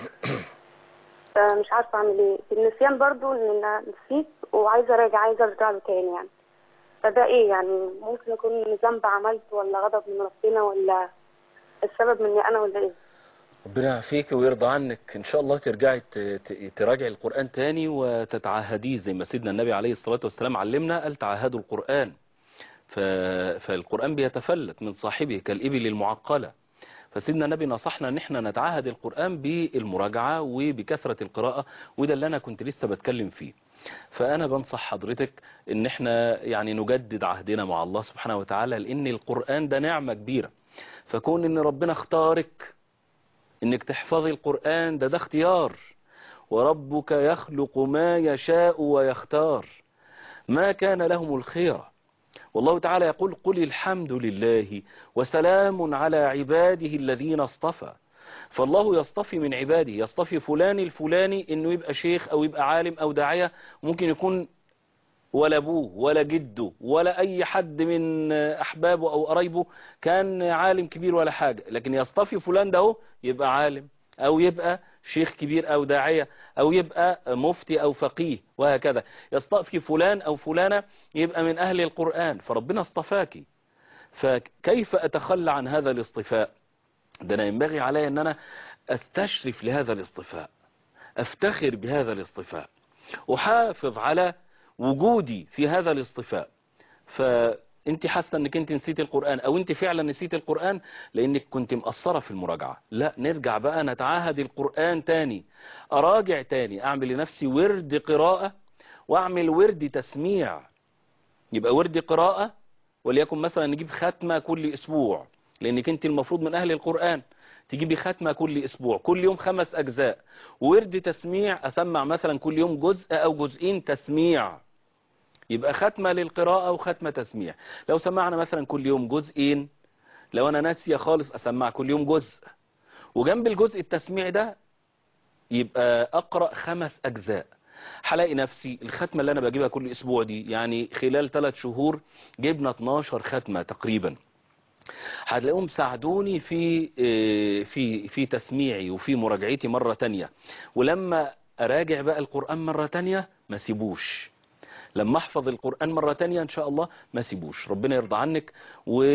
فمش عارفة أعمل إيه النسيان برضو إن أنا نسيت وعايزة أراجع عايزة أرجع له تاني يعني فده إيه يعني ممكن يكون ذنب عملته ولا غضب من ربنا ولا السبب مني أنا ولا إيه ربنا يعافيك ويرضى عنك ان شاء الله ترجعي ت- ت- تراجعي القرآن تاني وتتعهديه زي ما سيدنا النبي عليه الصلاة والسلام علمنا قال تعهدوا القرآن ف... فالقرآن بيتفلت من صاحبه كالإبل المعقلة فسيدنا النبي نصحنا ان احنا نتعهد القرآن بالمراجعة وبكثرة القراءة وده اللي انا كنت لسه بتكلم فيه فانا بنصح حضرتك ان احنا يعني نجدد عهدنا مع الله سبحانه وتعالى لان القرآن ده نعمة كبيرة فكون ان ربنا اختارك انك تحفظي القرآن ده ده اختيار وربك يخلق ما يشاء ويختار ما كان لهم الخيرة والله تعالى يقول قل الحمد لله وسلام على عباده الذين اصطفى فالله يصطفي من عباده يصطفي فلان الفلاني انه يبقى شيخ او يبقى عالم او داعية ممكن يكون ولا ابوه ولا جده ولا اي حد من احبابه او قرايبه كان عالم كبير ولا حاجة لكن يصطفي فلان ده هو يبقى عالم او يبقى شيخ كبير او داعية او يبقى مفتي او فقيه وهكذا يصطفي فلان او فلانة يبقى من اهل القرآن فربنا اصطفاكي فكيف اتخلى عن هذا الاصطفاء ده انا ينبغي علي ان انا استشرف لهذا الاصطفاء افتخر بهذا الاصطفاء احافظ على وجودي في هذا الاصطفاء انت حاسه انك انت نسيت القرآن او انت فعلا نسيت القرآن لانك كنت مقصرة في المراجعة لا نرجع بقى نتعاهد القرآن تاني اراجع تاني اعمل لنفسي ورد قراءة واعمل ورد تسميع يبقى ورد قراءة وليكن مثلا نجيب ختمة كل اسبوع لانك انت المفروض من اهل القرآن تجيبي ختمة كل اسبوع كل يوم خمس اجزاء ورد تسميع اسمع مثلا كل يوم جزء او جزئين تسميع يبقى ختمة للقراءة وختمة تسميع لو سمعنا مثلا كل يوم جزئين لو انا ناسية خالص اسمع كل يوم جزء وجنب الجزء التسميع ده يبقى اقرأ خمس اجزاء هلاقي نفسي الختمة اللي انا بجيبها كل اسبوع دي يعني خلال ثلاث شهور جبنا 12 ختمة تقريبا هتلاقيهم ساعدوني في في في تسميعي وفي مراجعتي مرة تانية ولما اراجع بقى القرآن مرة تانية ما سيبوش لما احفظ القرآن مرة تانية ان شاء الله ما سيبوش ربنا يرضى عنك و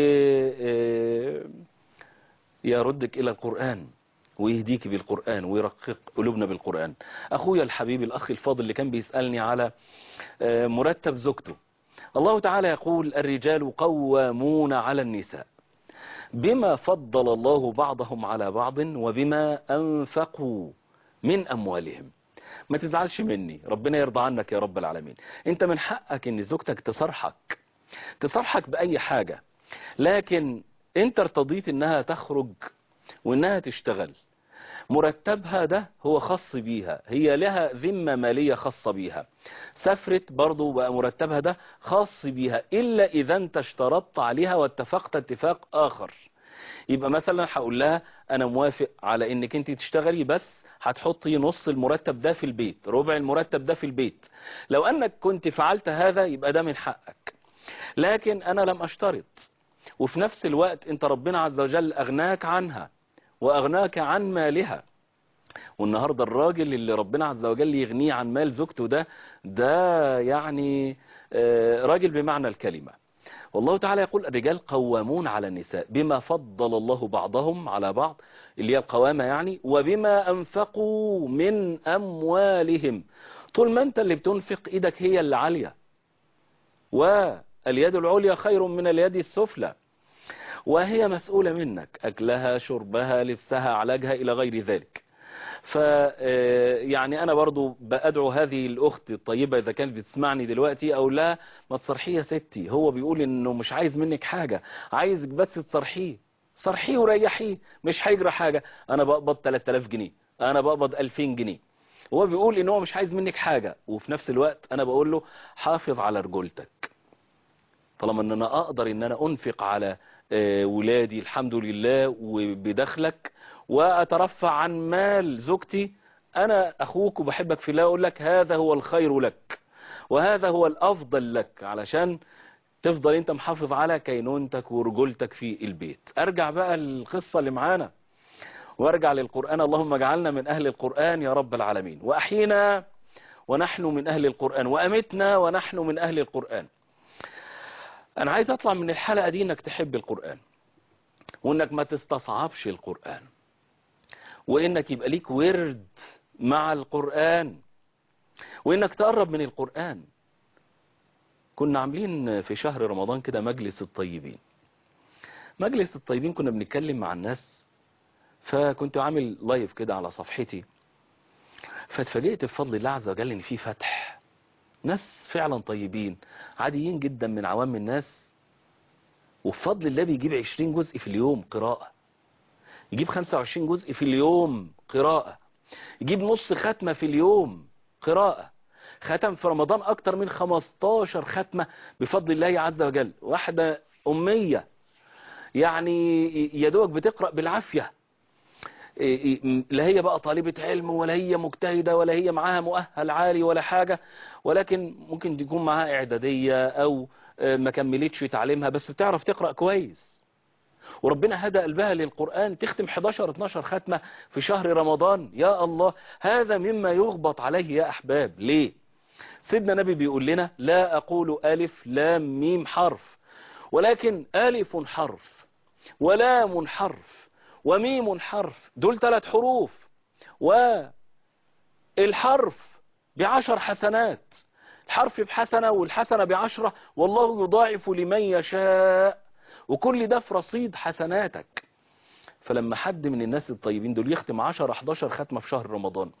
يردك الى القرآن ويهديك بالقرآن ويرقق قلوبنا بالقرآن اخويا الحبيب الاخ الفاضل اللي كان بيسألني على مرتب زوجته الله تعالى يقول الرجال قوامون على النساء بما فضل الله بعضهم على بعض وبما أنفقوا من أموالهم ما تزعلش مني ربنا يرضى عنك يا رب العالمين انت من حقك ان زوجتك تصرحك تصرحك بأي حاجة لكن انت ارتضيت انها تخرج وانها تشتغل مرتبها ده هو خاص بيها هي لها ذمة مالية خاصة بيها سافرت برضو بقى مرتبها ده خاص بيها إلا إذا انت اشترطت عليها واتفقت اتفاق آخر يبقى مثلا هقول لها أنا موافق على إنك انت تشتغلي بس هتحطي نص المرتب ده في البيت ربع المرتب ده في البيت لو أنك كنت فعلت هذا يبقى ده من حقك لكن أنا لم أشترط وفي نفس الوقت انت ربنا عز وجل أغناك عنها وأغناك عن مالها والنهاردة الراجل اللي ربنا عز وجل يغنيه عن مال زوجته ده ده يعني راجل بمعنى الكلمة والله تعالى يقول الرجال قوامون على النساء بما فضل الله بعضهم على بعض اللي هي القوامة يعني وبما أنفقوا من أموالهم طول ما أنت اللي بتنفق إيدك هي اللي عالية واليد العليا خير من اليد السفلى وهي مسؤولة منك أكلها شربها لبسها علاجها إلى غير ذلك ف يعني أنا برضو بأدعو هذه الأخت الطيبة إذا كانت بتسمعني دلوقتي أو لا ما تصرحيه يا ستي هو بيقول إنه مش عايز منك حاجة عايزك بس تصرحيه صرحيه وريحيه مش هيجرى حاجة أنا بقبض 3000 جنيه أنا بقبض 2000 جنيه هو بيقول إن هو مش عايز منك حاجة وفي نفس الوقت أنا بقول له حافظ على رجولتك طالما ان انا اقدر ان انا انفق على ولادي الحمد لله وبدخلك واترفع عن مال زوجتي انا اخوك وبحبك في الله اقول لك هذا هو الخير لك وهذا هو الافضل لك علشان تفضل انت محافظ على كينونتك ورجولتك في البيت ارجع بقى القصة اللي معانا وارجع للقرآن اللهم اجعلنا من اهل القرآن يا رب العالمين واحينا ونحن من اهل القرآن وامتنا ونحن من اهل القرآن انا عايز اطلع من الحلقة دي انك تحب القرآن وانك ما تستصعبش القرآن وانك يبقى ليك ورد مع القرآن وانك تقرب من القرآن كنا عاملين في شهر رمضان كده مجلس الطيبين مجلس الطيبين كنا بنتكلم مع الناس فكنت عامل لايف كده على صفحتي فاتفاجئت بفضل الله عز وجل ان في فتح ناس فعلا طيبين عاديين جدا من عوام الناس وبفضل الله بيجيب 20 جزء في اليوم قراءة يجيب 25 جزء في اليوم قراءة يجيب نص ختمة في اليوم قراءة ختم في رمضان أكتر من 15 ختمة بفضل الله عز وجل واحدة أمية يعني يدوك بتقرأ بالعافية لا هي بقى طالبة علم ولا هي مجتهدة ولا هي معاها مؤهل عالي ولا حاجة ولكن ممكن تكون معاها إعدادية أو ما كملتش تعليمها بس بتعرف تقرأ كويس وربنا هدى قلبها للقرآن تختم 11-12 ختمة في شهر رمضان يا الله هذا مما يغبط عليه يا أحباب ليه سيدنا نبي بيقول لنا لا أقول ألف لام ميم حرف ولكن ألف حرف ولام حرف وميم حرف دول ثلاث حروف والحرف بعشر حسنات الحرف بحسنة والحسنة بعشرة والله يضاعف لمن يشاء وكل ده في رصيد حسناتك فلما حد من الناس الطيبين دول يختم 10 11 ختمة في شهر رمضان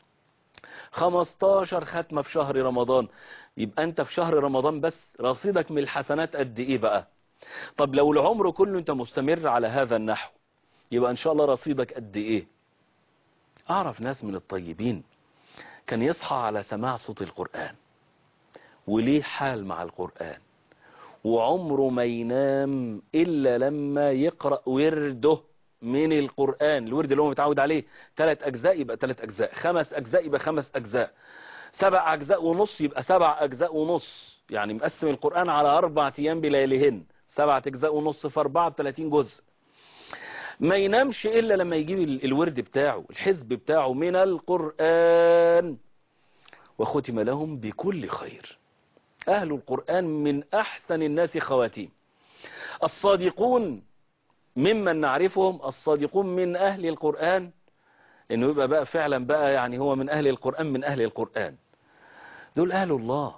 15 ختمة في شهر رمضان يبقى انت في شهر رمضان بس رصيدك من الحسنات قد ايه بقى طب لو العمر كله انت مستمر على هذا النحو يبقى ان شاء الله رصيدك قد ايه اعرف ناس من الطيبين كان يصحى على سماع صوت القرآن وليه حال مع القرآن وعمره ما ينام إلا لما يقرأ ورده من القرآن الورد اللي هو متعود عليه ثلاث أجزاء يبقى ثلاث أجزاء خمس أجزاء يبقى خمس أجزاء سبع أجزاء ونص يبقى سبع أجزاء ونص يعني مقسم القرآن على أربع أيام بلياليهن سبعة أجزاء ونص في أربعة بثلاثين جزء ما ينامش إلا لما يجيب ال- الورد بتاعه الحزب بتاعه من القرآن وختم لهم بكل خير أهل القرآن من أحسن الناس خواتيم الصادقون ممن نعرفهم الصادقون من أهل القرآن إنه يبقى بقى فعلا بقى يعني هو من أهل القرآن من أهل القرآن دول أهل الله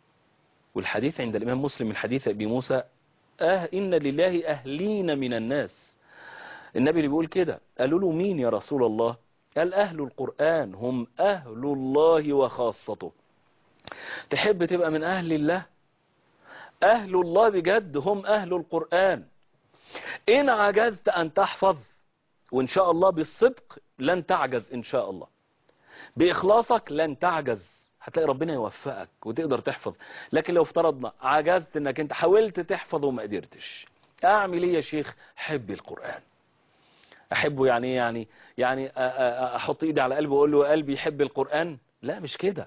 والحديث عند الإمام مسلم من حديث أبي موسى أه إن لله أهلين من الناس النبي اللي بيقول كده قالوا له مين يا رسول الله قال أهل القرآن هم أهل الله وخاصته تحب تبقى من أهل الله أهل الله بجد هم أهل القرآن إن عجزت أن تحفظ وإن شاء الله بالصدق لن تعجز إن شاء الله بإخلاصك لن تعجز هتلاقي ربنا يوفقك وتقدر تحفظ لكن لو افترضنا عجزت انك انت حاولت تحفظ وما قدرتش اعمل ايه يا شيخ حب القرآن احبه يعني ايه يعني يعني أ- أ- أ- احط ايدي على قلبي واقول له يا قلبي يحب القرآن لا مش كده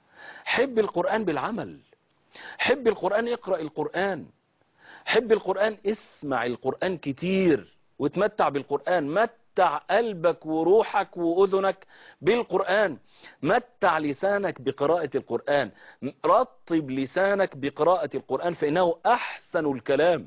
حب القرآن بالعمل حب القرآن اقرأ القرآن حب القرآن اسمع القرآن كتير وتمتع بالقرآن متع قلبك وروحك وأذنك بالقرآن متع لسانك بقراءة القرآن رطب لسانك بقراءة القرآن فإنه أحسن الكلام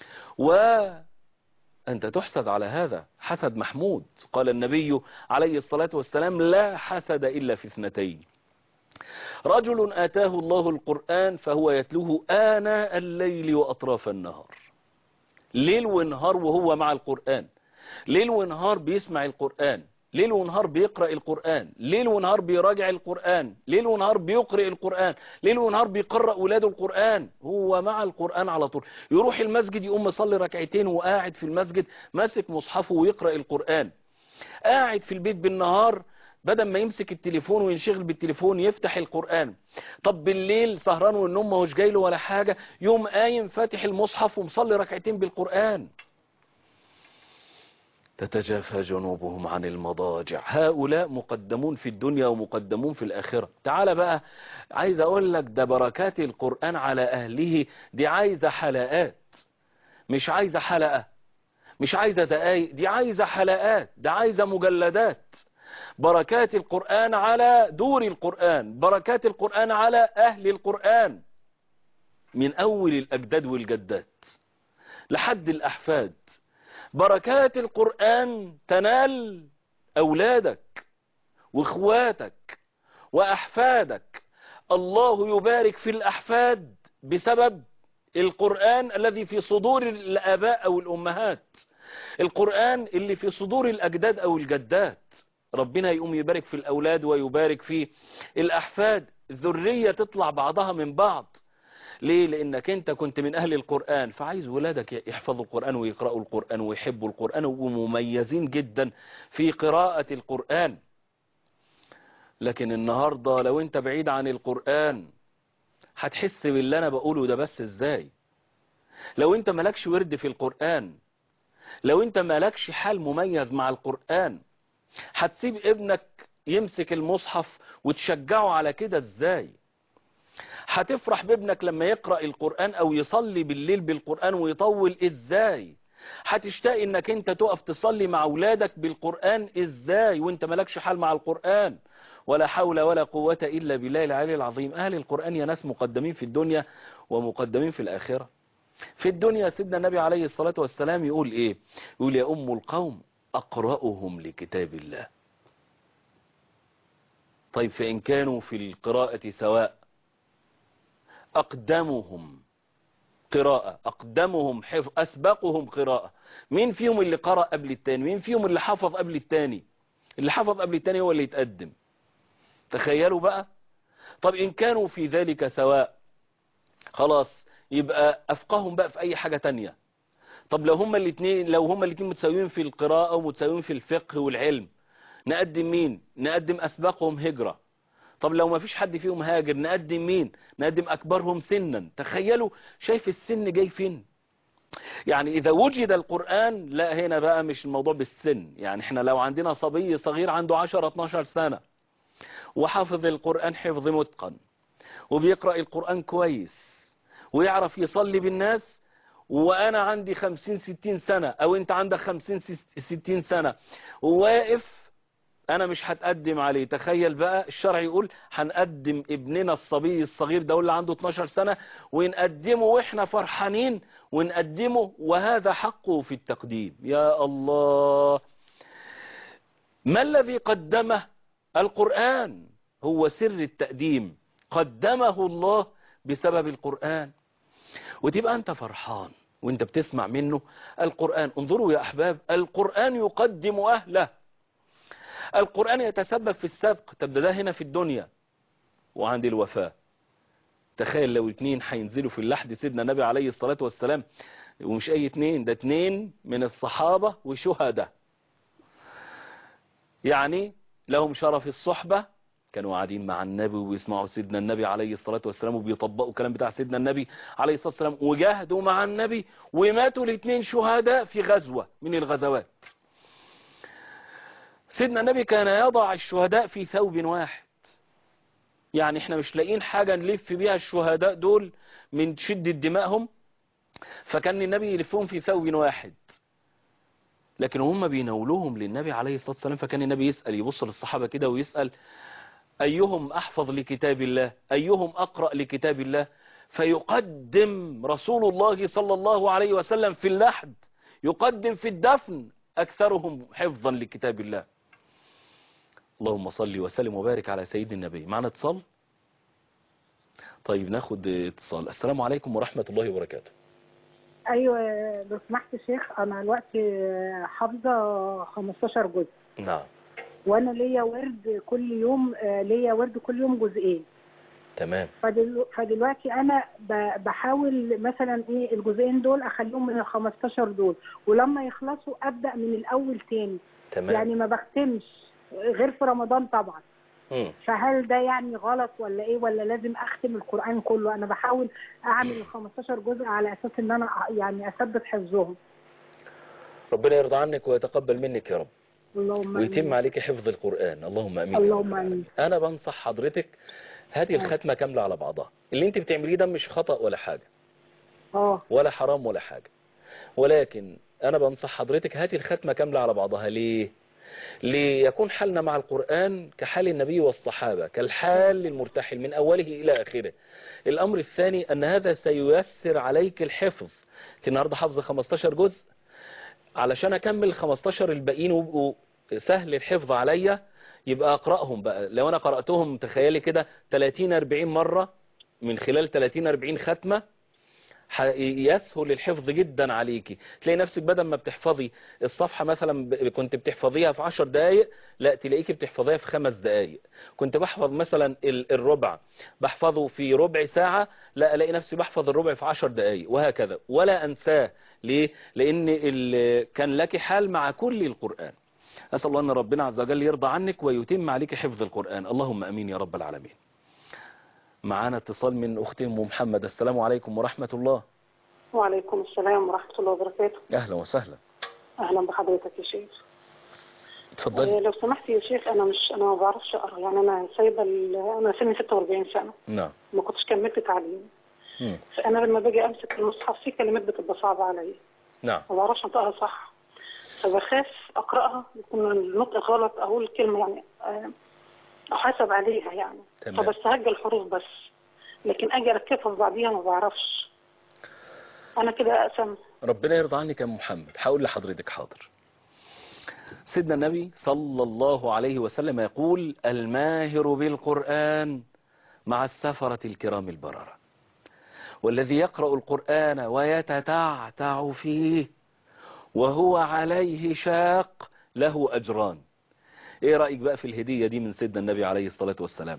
وأنت تحسد على هذا حسد محمود قال النبي عليه الصلاة والسلام لا حسد إلا في اثنتين رجل آتاه الله القرآن فهو يتلوه آناء الليل وأطراف النهار ليل ونهار وهو مع القرآن ليل ونهار بيسمع القرآن ليل ونهار بيقرأ القرآن ليل ونهار بيراجع القرآن ليل ونهار بيقرأ القرآن ليل ونهار بيقرأ ولاده القرآن هو مع القرآن على طول يروح المسجد يقوم يصلي ركعتين وقاعد في المسجد ماسك مصحفه ويقرأ القرآن قاعد في البيت بالنهار بدل ما يمسك التليفون وينشغل بالتليفون يفتح القرآن طب بالليل سهران والنوم ما هوش جاي له ولا حاجة يوم قايم فاتح المصحف ومصلي ركعتين بالقرآن تتجافى جنوبهم عن المضاجع هؤلاء مقدمون في الدنيا ومقدمون في الآخرة تعال بقى عايز أقول لك ده بركات القرآن على أهله دي عايزة حلقات مش عايزة حلقة مش عايزة دقايق دي عايزة حلقات ده عايزة مجلدات بركات القرآن على دور القرآن بركات القرآن على أهل القرآن من أول الأجداد والجدات لحد الأحفاد بركات القرآن تنال أولادك واخواتك وأحفادك الله يبارك في الأحفاد بسبب القرآن الذي في صدور الآباء أو الأمهات القرآن اللي في صدور الأجداد أو الجدات ربنا يقوم يبارك في الأولاد ويبارك في الأحفاد ذرية تطلع بعضها من بعض ليه لأنك أنت كنت من أهل القرآن فعايز ولادك يحفظوا القرآن ويقرأوا القرآن ويحبوا القرآن ومميزين جدا في قراءة القرآن لكن النهاردة لو أنت بعيد عن القرآن هتحس باللي أنا بقوله ده بس إزاي لو أنت ملكش ورد في القرآن لو أنت ملكش حال مميز مع القرآن هتسيب ابنك يمسك المصحف وتشجعه على كده ازاي هتفرح بابنك لما يقرأ القرآن او يصلي بالليل بالقرآن ويطول ازاي هتشتاق انك انت تقف تصلي مع اولادك بالقرآن ازاي وانت ملكش حال مع القرآن ولا حول ولا قوة الا بالله العلي العظيم اهل القرآن يا ناس مقدمين في الدنيا ومقدمين في الاخرة في الدنيا سيدنا النبي عليه الصلاة والسلام يقول ايه يقول يا ام القوم أقرأهم لكتاب الله طيب فإن كانوا في القراءة سواء أقدمهم قراءة أقدمهم حفظ أسبقهم قراءة مين فيهم اللي قرأ قبل التاني مين فيهم اللي حفظ قبل التاني اللي حفظ قبل التاني هو اللي يتقدم تخيلوا بقى طب إن كانوا في ذلك سواء خلاص يبقى أفقهم بقى في أي حاجة تانية طب لو هما الاثنين لو هما الاثنين متساويين في القراءة ومتساويين في الفقه والعلم نقدم مين نقدم أسبقهم هجرة طب لو ما فيش حد فيهم هاجر نقدم مين نقدم أكبرهم سنا تخيلوا شايف السن جاي فين يعني إذا وجد القرآن لا هنا بقى مش الموضوع بالسن يعني احنا لو عندنا صبي صغير عنده 10-12 سنة وحافظ القرآن حفظ متقن وبيقرأ القرآن كويس ويعرف يصلي بالناس وأنا عندي 50-60 سنة أو أنت عندك 50-60 سنة وواقف أنا مش هتقدم عليه تخيل بقى الشرع يقول هنقدم ابننا الصبي الصغير ده اللي عنده 12 سنة ونقدمه وإحنا فرحانين ونقدمه وهذا حقه في التقديم يا الله ما الذي قدمه القرآن هو سر التقديم قدمه الله بسبب القرآن وتبقى أنت فرحان وانت بتسمع منه القرآن انظروا يا أحباب القرآن يقدم أهله القرآن يتسبب في السبق تبدأ ده هنا في الدنيا وعند الوفاة تخيل لو اتنين هينزلوا في اللحد سيدنا النبي عليه الصلاة والسلام ومش اي اتنين ده اتنين من الصحابة وشهداء يعني لهم شرف الصحبة كانوا قاعدين مع النبي وبيسمعوا سيدنا النبي عليه الصلاة والسلام وبيطبقوا الكلام بتاع سيدنا النبي عليه الصلاة والسلام وجاهدوا مع النبي وماتوا الاثنين شهداء في غزوة من الغزوات سيدنا النبي كان يضع الشهداء في ثوب واحد يعني احنا مش لاقيين حاجة نلف بيها الشهداء دول من شدة دمائهم فكان النبي يلفهم في ثوب واحد لكن هم بينولوهم للنبي عليه الصلاة والسلام فكان النبي يسأل يبص للصحابة كده ويسأل أيهم أحفظ لكتاب الله أيهم أقرأ لكتاب الله فيقدم رسول الله صلى الله عليه وسلم في اللحد يقدم في الدفن أكثرهم حفظا لكتاب الله اللهم صل وسلم وبارك على سيد النبي معنا اتصال طيب ناخد اتصال السلام عليكم ورحمة الله وبركاته ايوه لو سمحت يا شيخ انا دلوقتي حافظه 15 جزء نعم وانا ليا ورد كل يوم آه، ليا ورد كل يوم جزئين تمام فدلو- فدلوقتي انا ب- بحاول مثلا ايه الجزئين دول اخليهم من ال 15 دول ولما يخلصوا ابدا من الاول تاني تمام يعني ما بختمش غير في رمضان طبعا مم. فهل ده يعني غلط ولا ايه ولا لازم اختم القران كله انا بحاول اعمل ال 15 جزء على اساس ان انا أ- يعني اثبت حفظهم ربنا يرضى عنك ويتقبل منك يا رب اللهم ويتم آمين. عليك حفظ القرآن اللهم امين يا رب اللهم العالمين. آمين. انا بنصح حضرتك هاتي الختمة كاملة على بعضها اللي انت بتعمليه ده مش خطأ ولا حاجة اه ولا حرام ولا حاجة ولكن انا بنصح حضرتك هاتي الختمة كاملة على بعضها ليه ليكون حالنا مع القرآن كحال النبي والصحابة كالحال للمرتحل من أوله إلى آخره الأمر الثاني أن هذا سييسر عليك الحفظ انت النهاردة حفظ 15 جزء علشان أكمل ال 15 الباقيين ويبقوا سهل الحفظ عليا يبقى أقرأهم بقى لو أنا قرأتهم تخيلي كده 30-40 مرة من خلال 30-40 ختمة ح- يسهل الحفظ جدا عليكي تلاقي نفسك بدل ما بتحفظي الصفحة مثلا ب- كنت بتحفظيها في عشر دقايق لا تلاقيكي بتحفظيها في خمس دقايق كنت بحفظ مثلا ال- الربع بحفظه في ربع ساعة لا الاقي نفسي بحفظ الربع في عشر دقايق وهكذا ولا انساه ليه لان ال- كان لك حال مع كل القرآن أسأل الله أن ربنا عز وجل يرضى عنك ويتم عليك حفظ القرآن اللهم أمين يا رب العالمين معانا اتصال من أختي أم محمد السلام عليكم ورحمة الله وعليكم السلام ورحمة الله وبركاته أهلا وسهلا أهلا بحضرتك يا شيخ آه، اتفضلي لو سمحت يا شيخ أنا مش أنا ما بعرفش أقرأ يعني أنا سايبة ال- أنا سني 46 سنة نعم ما كنتش كملت تعليم مم. فأنا لما باجي أمسك المصحف في كلمات بتبقى صعبة عليا نعم ما بعرفش أنطقها صح فبخاف أقرأها يكون النطق غلط أقول كلمة يعني آه، أحاسب عليها يعني تمام. فبستهجى الحروف بس لكن أجي أركبها في بعضيها ما بعرفش أنا كده أقسم ربنا يرضى عنك يا أم محمد هقول لحضرتك حاضر سيدنا النبي صلى الله عليه وسلم يقول الماهر بالقرآن مع السفرة الكرام البررة والذي يقرأ القرآن ويتتعتع فيه وهو عليه شاق له أجران ايه رأيك بقى في الهدية دي من سيدنا النبي عليه الصلاة والسلام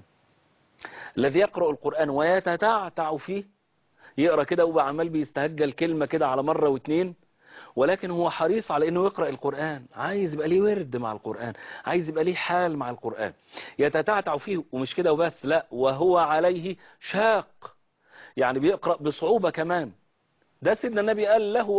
الذي يقرأ القرآن ويتتعتع فيه يقرأ كده وبقى عمال بيستهجى الكلمة كده على مرة واتنين ولكن هو حريص على انه يقرأ القرآن عايز يبقى ليه ورد مع القرآن عايز يبقى ليه حال مع القرآن يتتعتع فيه ومش كده وبس لا وهو عليه شاق يعني بيقرأ بصعوبة كمان ده سيدنا النبي قال له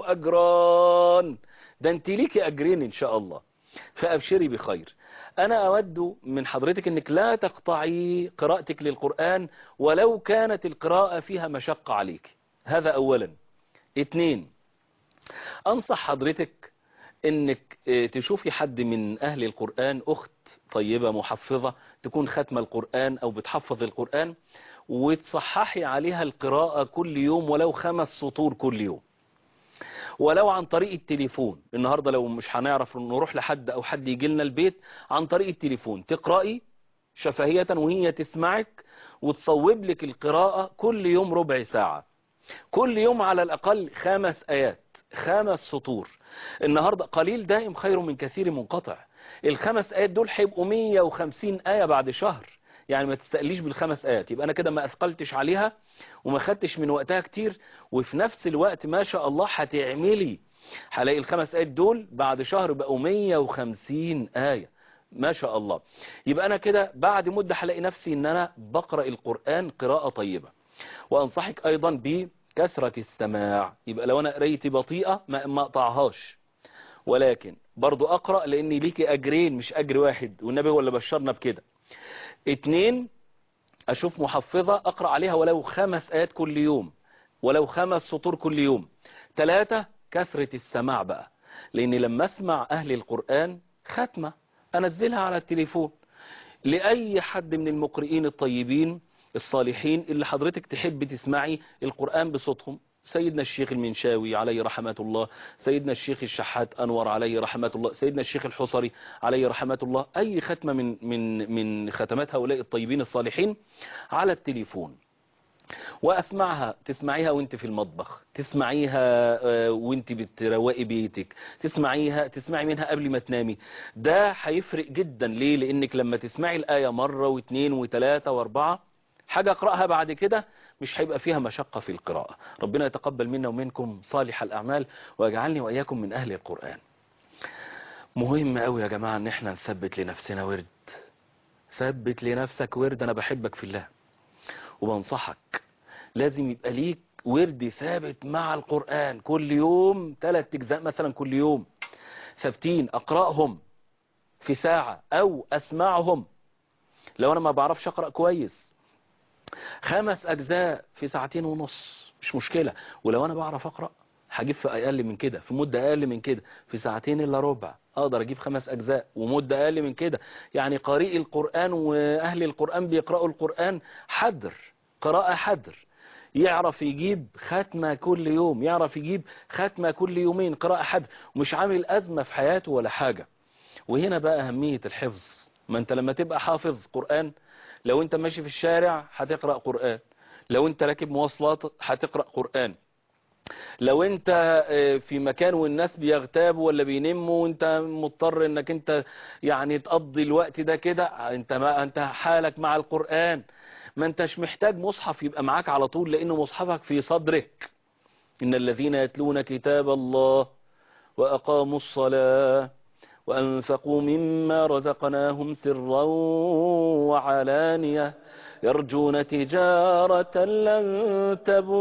أجران ده انت ليكي أجرين إن شاء الله فأبشري بخير أنا أود من حضرتك أنك لا تقطعي قراءتك للقرآن ولو كانت القراءة فيها مشقة عليك هذا أولا اتنين أنصح حضرتك أنك تشوفي حد من أهل القرآن أخت طيبة محفظة تكون ختم القرآن أو بتحفظ القرآن وتصححي عليها القراءة كل يوم ولو خمس سطور كل يوم ولو عن طريق التليفون النهاردة لو مش هنعرف نروح لحد او حد يجي لنا البيت عن طريق التليفون تقرأي شفهية وهي تسمعك وتصوب لك القراءة كل يوم ربع ساعة كل يوم على الأقل خمس آيات خمس سطور النهاردة قليل دائم خير من كثير منقطع الخمس آيات دول هيبقوا 150 آية بعد شهر يعني ما تستقليش بالخمس آيات يبقى أنا كده ما أثقلتش عليها وما خدتش من وقتها كتير وفي نفس الوقت ما شاء الله هتعملي هلاقي الخمس آيات دول بعد شهر بقوا 150 آية ما شاء الله يبقى أنا كده بعد مدة هلاقي نفسي إن أنا بقرأ القرآن قراءة طيبة وأنصحك أيضا بكثرة السماع يبقى لو أنا قريتي بطيئة ما ما أقطعهاش ولكن برضو أقرأ لأني ليكي أجرين مش أجر واحد والنبي هو اللي بشرنا بكده اتنين أشوف محفظة أقرأ عليها ولو خمس آيات كل يوم ولو خمس سطور كل يوم ثلاثة كثرة السماع بقى لأني لما أسمع أهل القرآن ختمة أنزلها على التليفون لأي حد من المقرئين الطيبين الصالحين اللي حضرتك تحب تسمعي القرآن بصوتهم سيدنا الشيخ المنشاوي عليه رحمة الله سيدنا الشيخ الشحات أنور عليه رحمة الله سيدنا الشيخ الحصري عليه رحمة الله أي ختمة من, من, من ختمات هؤلاء الطيبين الصالحين على التليفون وأسمعها تسمعيها وانت في المطبخ تسمعيها وانت بتروقي بيتك تسمعيها تسمعي منها قبل ما تنامي ده هيفرق جدا ليه لانك لما تسمعي الآية مرة واثنين وثلاثة واربعة حاجة اقرأها بعد كده مش هيبقى فيها مشقة في القراءة ربنا يتقبل منا ومنكم صالح الأعمال ويجعلني وإياكم من أهل القرآن مهم قوي يا جماعة ان احنا نثبت لنفسنا ورد ثبت لنفسك ورد انا بحبك في الله وبنصحك لازم يبقى ليك ورد ثابت مع القرآن كل يوم ثلاث اجزاء مثلا كل يوم ثابتين اقرأهم في ساعة او اسمعهم لو انا ما بعرفش اقرأ كويس خمس اجزاء في ساعتين ونص مش مشكلة ولو انا بعرف اقرأ هجيب في اقل من كده في مدة اقل من كده في ساعتين الا ربع اقدر اجيب خمس اجزاء ومدة اقل من كده يعني قارئ القرآن واهل القرآن بيقرأوا القرآن حدر قراءة حدر يعرف يجيب ختمة كل يوم يعرف يجيب ختمة كل يومين قراءة حدر ومش عامل ازمة في حياته ولا حاجة وهنا بقى اهمية الحفظ ما انت لما تبقى حافظ قرآن لو انت ماشي في الشارع هتقرأ قرآن لو انت راكب مواصلات هتقرأ قرآن لو انت في مكان والناس بيغتابوا ولا بينموا وانت مضطر انك انت يعني تقضي الوقت ده كده انت ما انت حالك مع القرآن ما انتش محتاج مصحف يبقى معاك على طول لان مصحفك في صدرك ان الذين يتلون كتاب الله واقاموا الصلاة وأنفقوا مما رزقناهم سرا وعلانية يرجون تجارة لن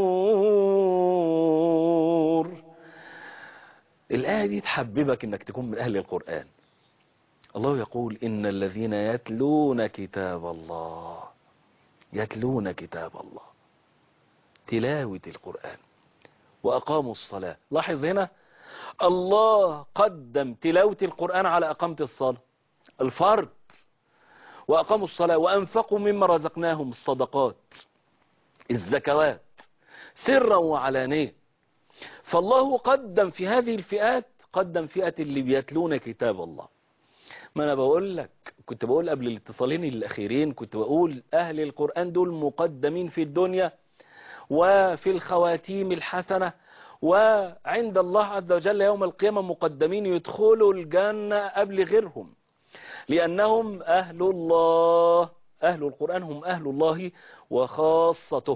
تبور الآية دي تحببك انك تكون من أهل القرآن الله يقول إن الذين يتلون كتاب الله يتلون كتاب الله تلاوة القرآن وأقاموا الصلاة لاحظ هنا الله قدم تلاوة القرآن على أقامة الصلاة الفرد وأقاموا الصلاة وأنفقوا مما رزقناهم الصدقات الزكوات سرا وعلانية فالله قدم في هذه الفئات قدم فئة اللي بيتلون كتاب الله ما أنا بقول لك كنت بقول قبل الاتصالين الأخيرين كنت بقول أهل القرآن دول مقدمين في الدنيا وفي الخواتيم الحسنة وعند الله عز وجل يوم القيامة مقدمين يدخلوا الجنة قبل غيرهم لأنهم أهل الله أهل القرآن هم أهل الله وخاصته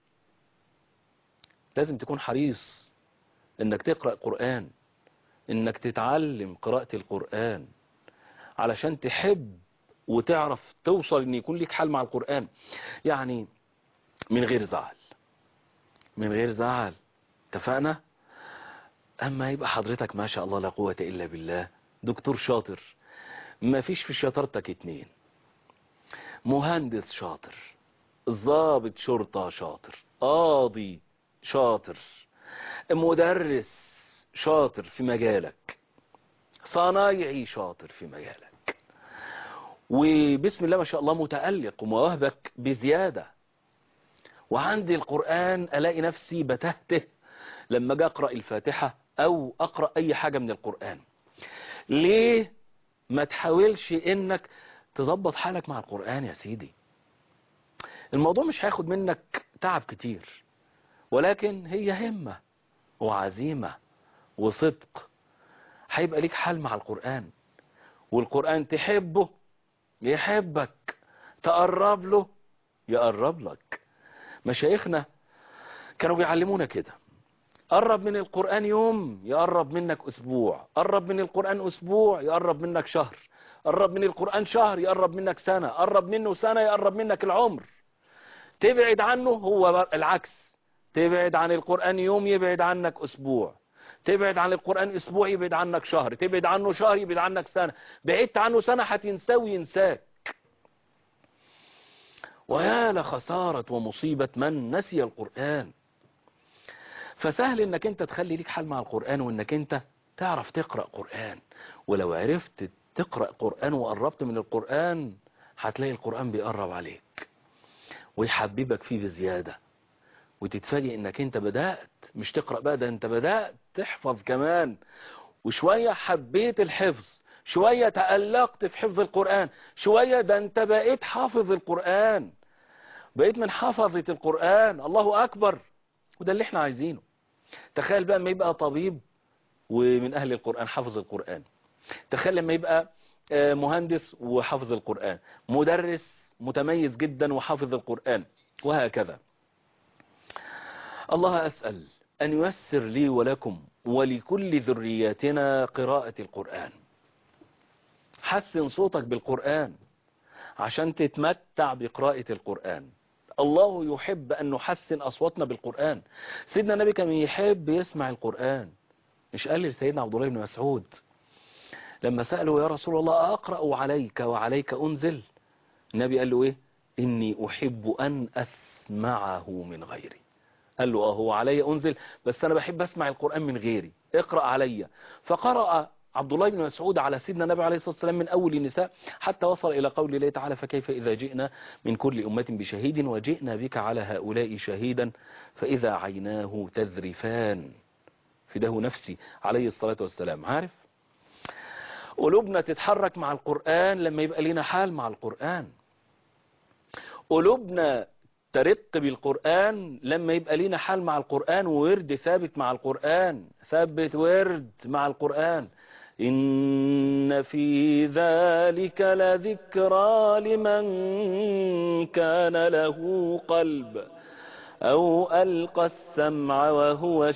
لازم تكون حريص انك تقرأ قرآن انك تتعلم قراءة القرآن علشان تحب وتعرف توصل ان يكون لك حال مع القرآن يعني من غير زعل من غير زعل اتفقنا اما يبقى حضرتك ما شاء الله لا قوة الا بالله دكتور شاطر ما فيش في شطارتك اتنين مهندس شاطر ضابط شرطة شاطر قاضي شاطر مدرس شاطر في مجالك صنايعي شاطر في مجالك وبسم الله ما شاء الله متألق ومواهبك بزيادة وعندي القرآن ألاقي نفسي بتهته لما أجي أقرأ الفاتحة أو أقرأ أي حاجة من القرآن ليه ما تحاولش إنك تظبط حالك مع القرآن يا سيدي الموضوع مش هياخد منك تعب كتير ولكن هي همة وعزيمة وصدق هيبقى ليك حال مع القرآن والقرآن تحبه يحبك تقرب له يقرب لك مشايخنا كانوا بيعلمونا كده قرب من القرآن يوم يقرب منك أسبوع قرب من القرآن أسبوع يقرب منك شهر قرب من القرآن شهر يقرب منك سنة قرب منه سنة يقرب منك العمر تبعد عنه هو العكس تبعد عن القرآن يوم يبعد عنك أسبوع تبعد عن القرآن أسبوع يبعد عنك شهر تبعد عنه شهر يبعد عنك سنة بعدت عنه سنة هتنساه وينساك ويا لخسارة ومصيبة من نسي القرآن فسهل انك انت تخلي ليك حال مع القرآن وانك انت تعرف تقرأ قرآن ولو عرفت تقرأ قرآن وقربت من القرآن هتلاقي القرآن بيقرب عليك ويحببك فيه بزيادة وتتفاجئ انك انت بدأت مش تقرأ بقى ده انت بدأت تحفظ كمان وشوية حبيت الحفظ شوية تألقت في حفظ القرآن شوية ده انت بقيت حافظ القرآن بقيت من حفظة القرآن الله أكبر وده اللي احنا عايزينه تخيل بقى ما يبقى طبيب ومن أهل القرآن حفظ القرآن تخيل لما يبقى مهندس وحفظ القرآن مدرس متميز جدا وحافظ القرآن وهكذا الله أسأل أن ييسر لي ولكم ولكل ذرياتنا قراءة القرآن حسن صوتك بالقرآن عشان تتمتع بقراءة القرآن الله يحب أن نحسن أصواتنا بالقرآن سيدنا النبي كان يحب يسمع القرآن مش قال لسيدنا عبد الله بن مسعود لما سأله يا رسول الله أقرأ عليك وعليك أنزل النبي قال له إيه إني أحب أن أسمعه من غيري قال له اه هو علي أنزل بس أنا بحب أسمع القرآن من غيري اقرأ علي فقرأ عبد الله بن مسعود على سيدنا النبي عليه الصلاة والسلام من أول النساء حتى وصل إلى قول الله تعالى فكيف إذا جئنا من كل أمة بشهيد وجئنا بك على هؤلاء شهيدا فإذا عيناه تذرفان فده نفسي عليه الصلاة والسلام عارف قلوبنا تتحرك مع القرآن لما يبقى لنا حال مع القرآن قلوبنا ترق بالقرآن لما يبقى لنا حال مع القرآن وورد ثابت مع القرآن ثبت ورد مع القرآن إن في ذلك لذكرى لمن كان له قلب أو ألقى السمع وهو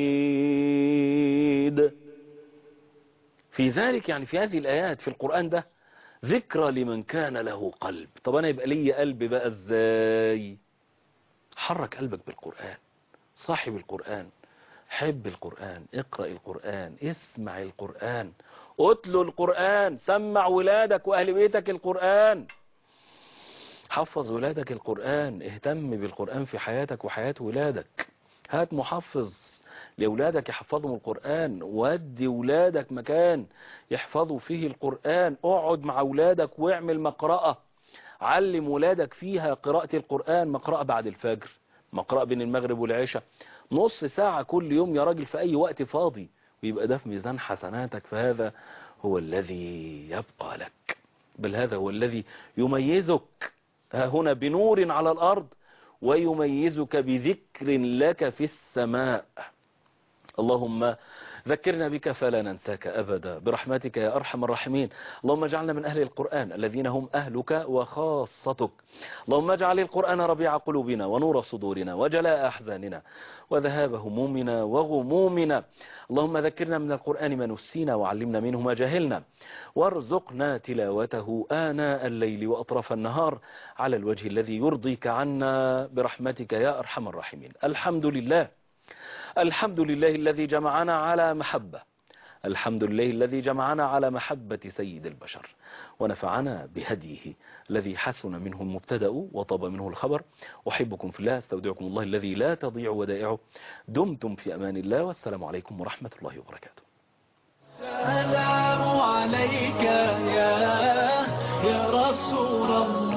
شهيد في ذلك يعني في هذه الآيات في القرآن ده ذكرى لمن كان له قلب طب أنا يبقى لي قلب بقى إزاي حرك قلبك بالقرآن صاحب القرآن حب القرآن اقرأ القرآن اسمع القرآن اتلو القرآن سمع ولادك وأهل بيتك القرآن حفظ ولادك القرآن اهتم بالقرآن في حياتك وحياة ولادك هات محفظ لأولادك يحفظهم القرآن ودي ولادك مكان يحفظوا فيه القرآن اقعد مع ولادك واعمل مقرأة علم ولادك فيها قراءة القرآن مقرأة بعد الفجر مقرأة بين المغرب والعشاء نص ساعة كل يوم يا راجل في أي وقت فاضي ويبقى ده في ميزان حسناتك فهذا هو الذي يبقى لك بل هذا هو الذي يميزك ها هنا بنور على الأرض ويميزك بذكر لك في السماء اللهم ذكرنا بك فلا ننساك أبدا برحمتك يا أرحم الراحمين اللهم اجعلنا من أهل القرآن الذين هم أهلك وخاصتك اللهم اجعل القرآن ربيع قلوبنا ونور صدورنا وجلاء أحزاننا وذهاب همومنا وغمومنا اللهم ذكرنا من القرآن ما نسينا وعلمنا منه ما جهلنا وارزقنا تلاوته آناء الليل وأطراف النهار على الوجه الذي يرضيك عنا برحمتك يا أرحم الراحمين الحمد لله الحمد لله الذي جمعنا على محبة الحمد لله الذي جمعنا على محبة سيد البشر ونفعنا بهديه الذي حسن منه المبتدأ وطاب منه الخبر أحبكم في الله استودعكم الله الذي لا تضيع ودائعه دمتم في أمان الله والسلام عليكم ورحمة الله وبركاته السلام عليك يا يا رسول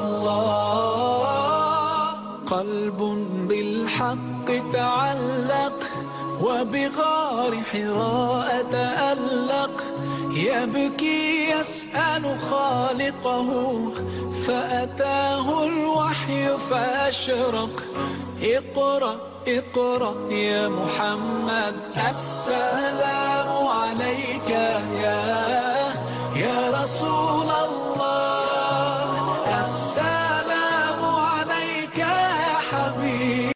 الله قلب بالحق تعلق وبغار حراء تألق يبكي يسأل خالقه فأتاه الوحي فأشرق اقرأ اقرأ يا محمد السلام عليك يا يا رسول الله السلام عليك يا حبيب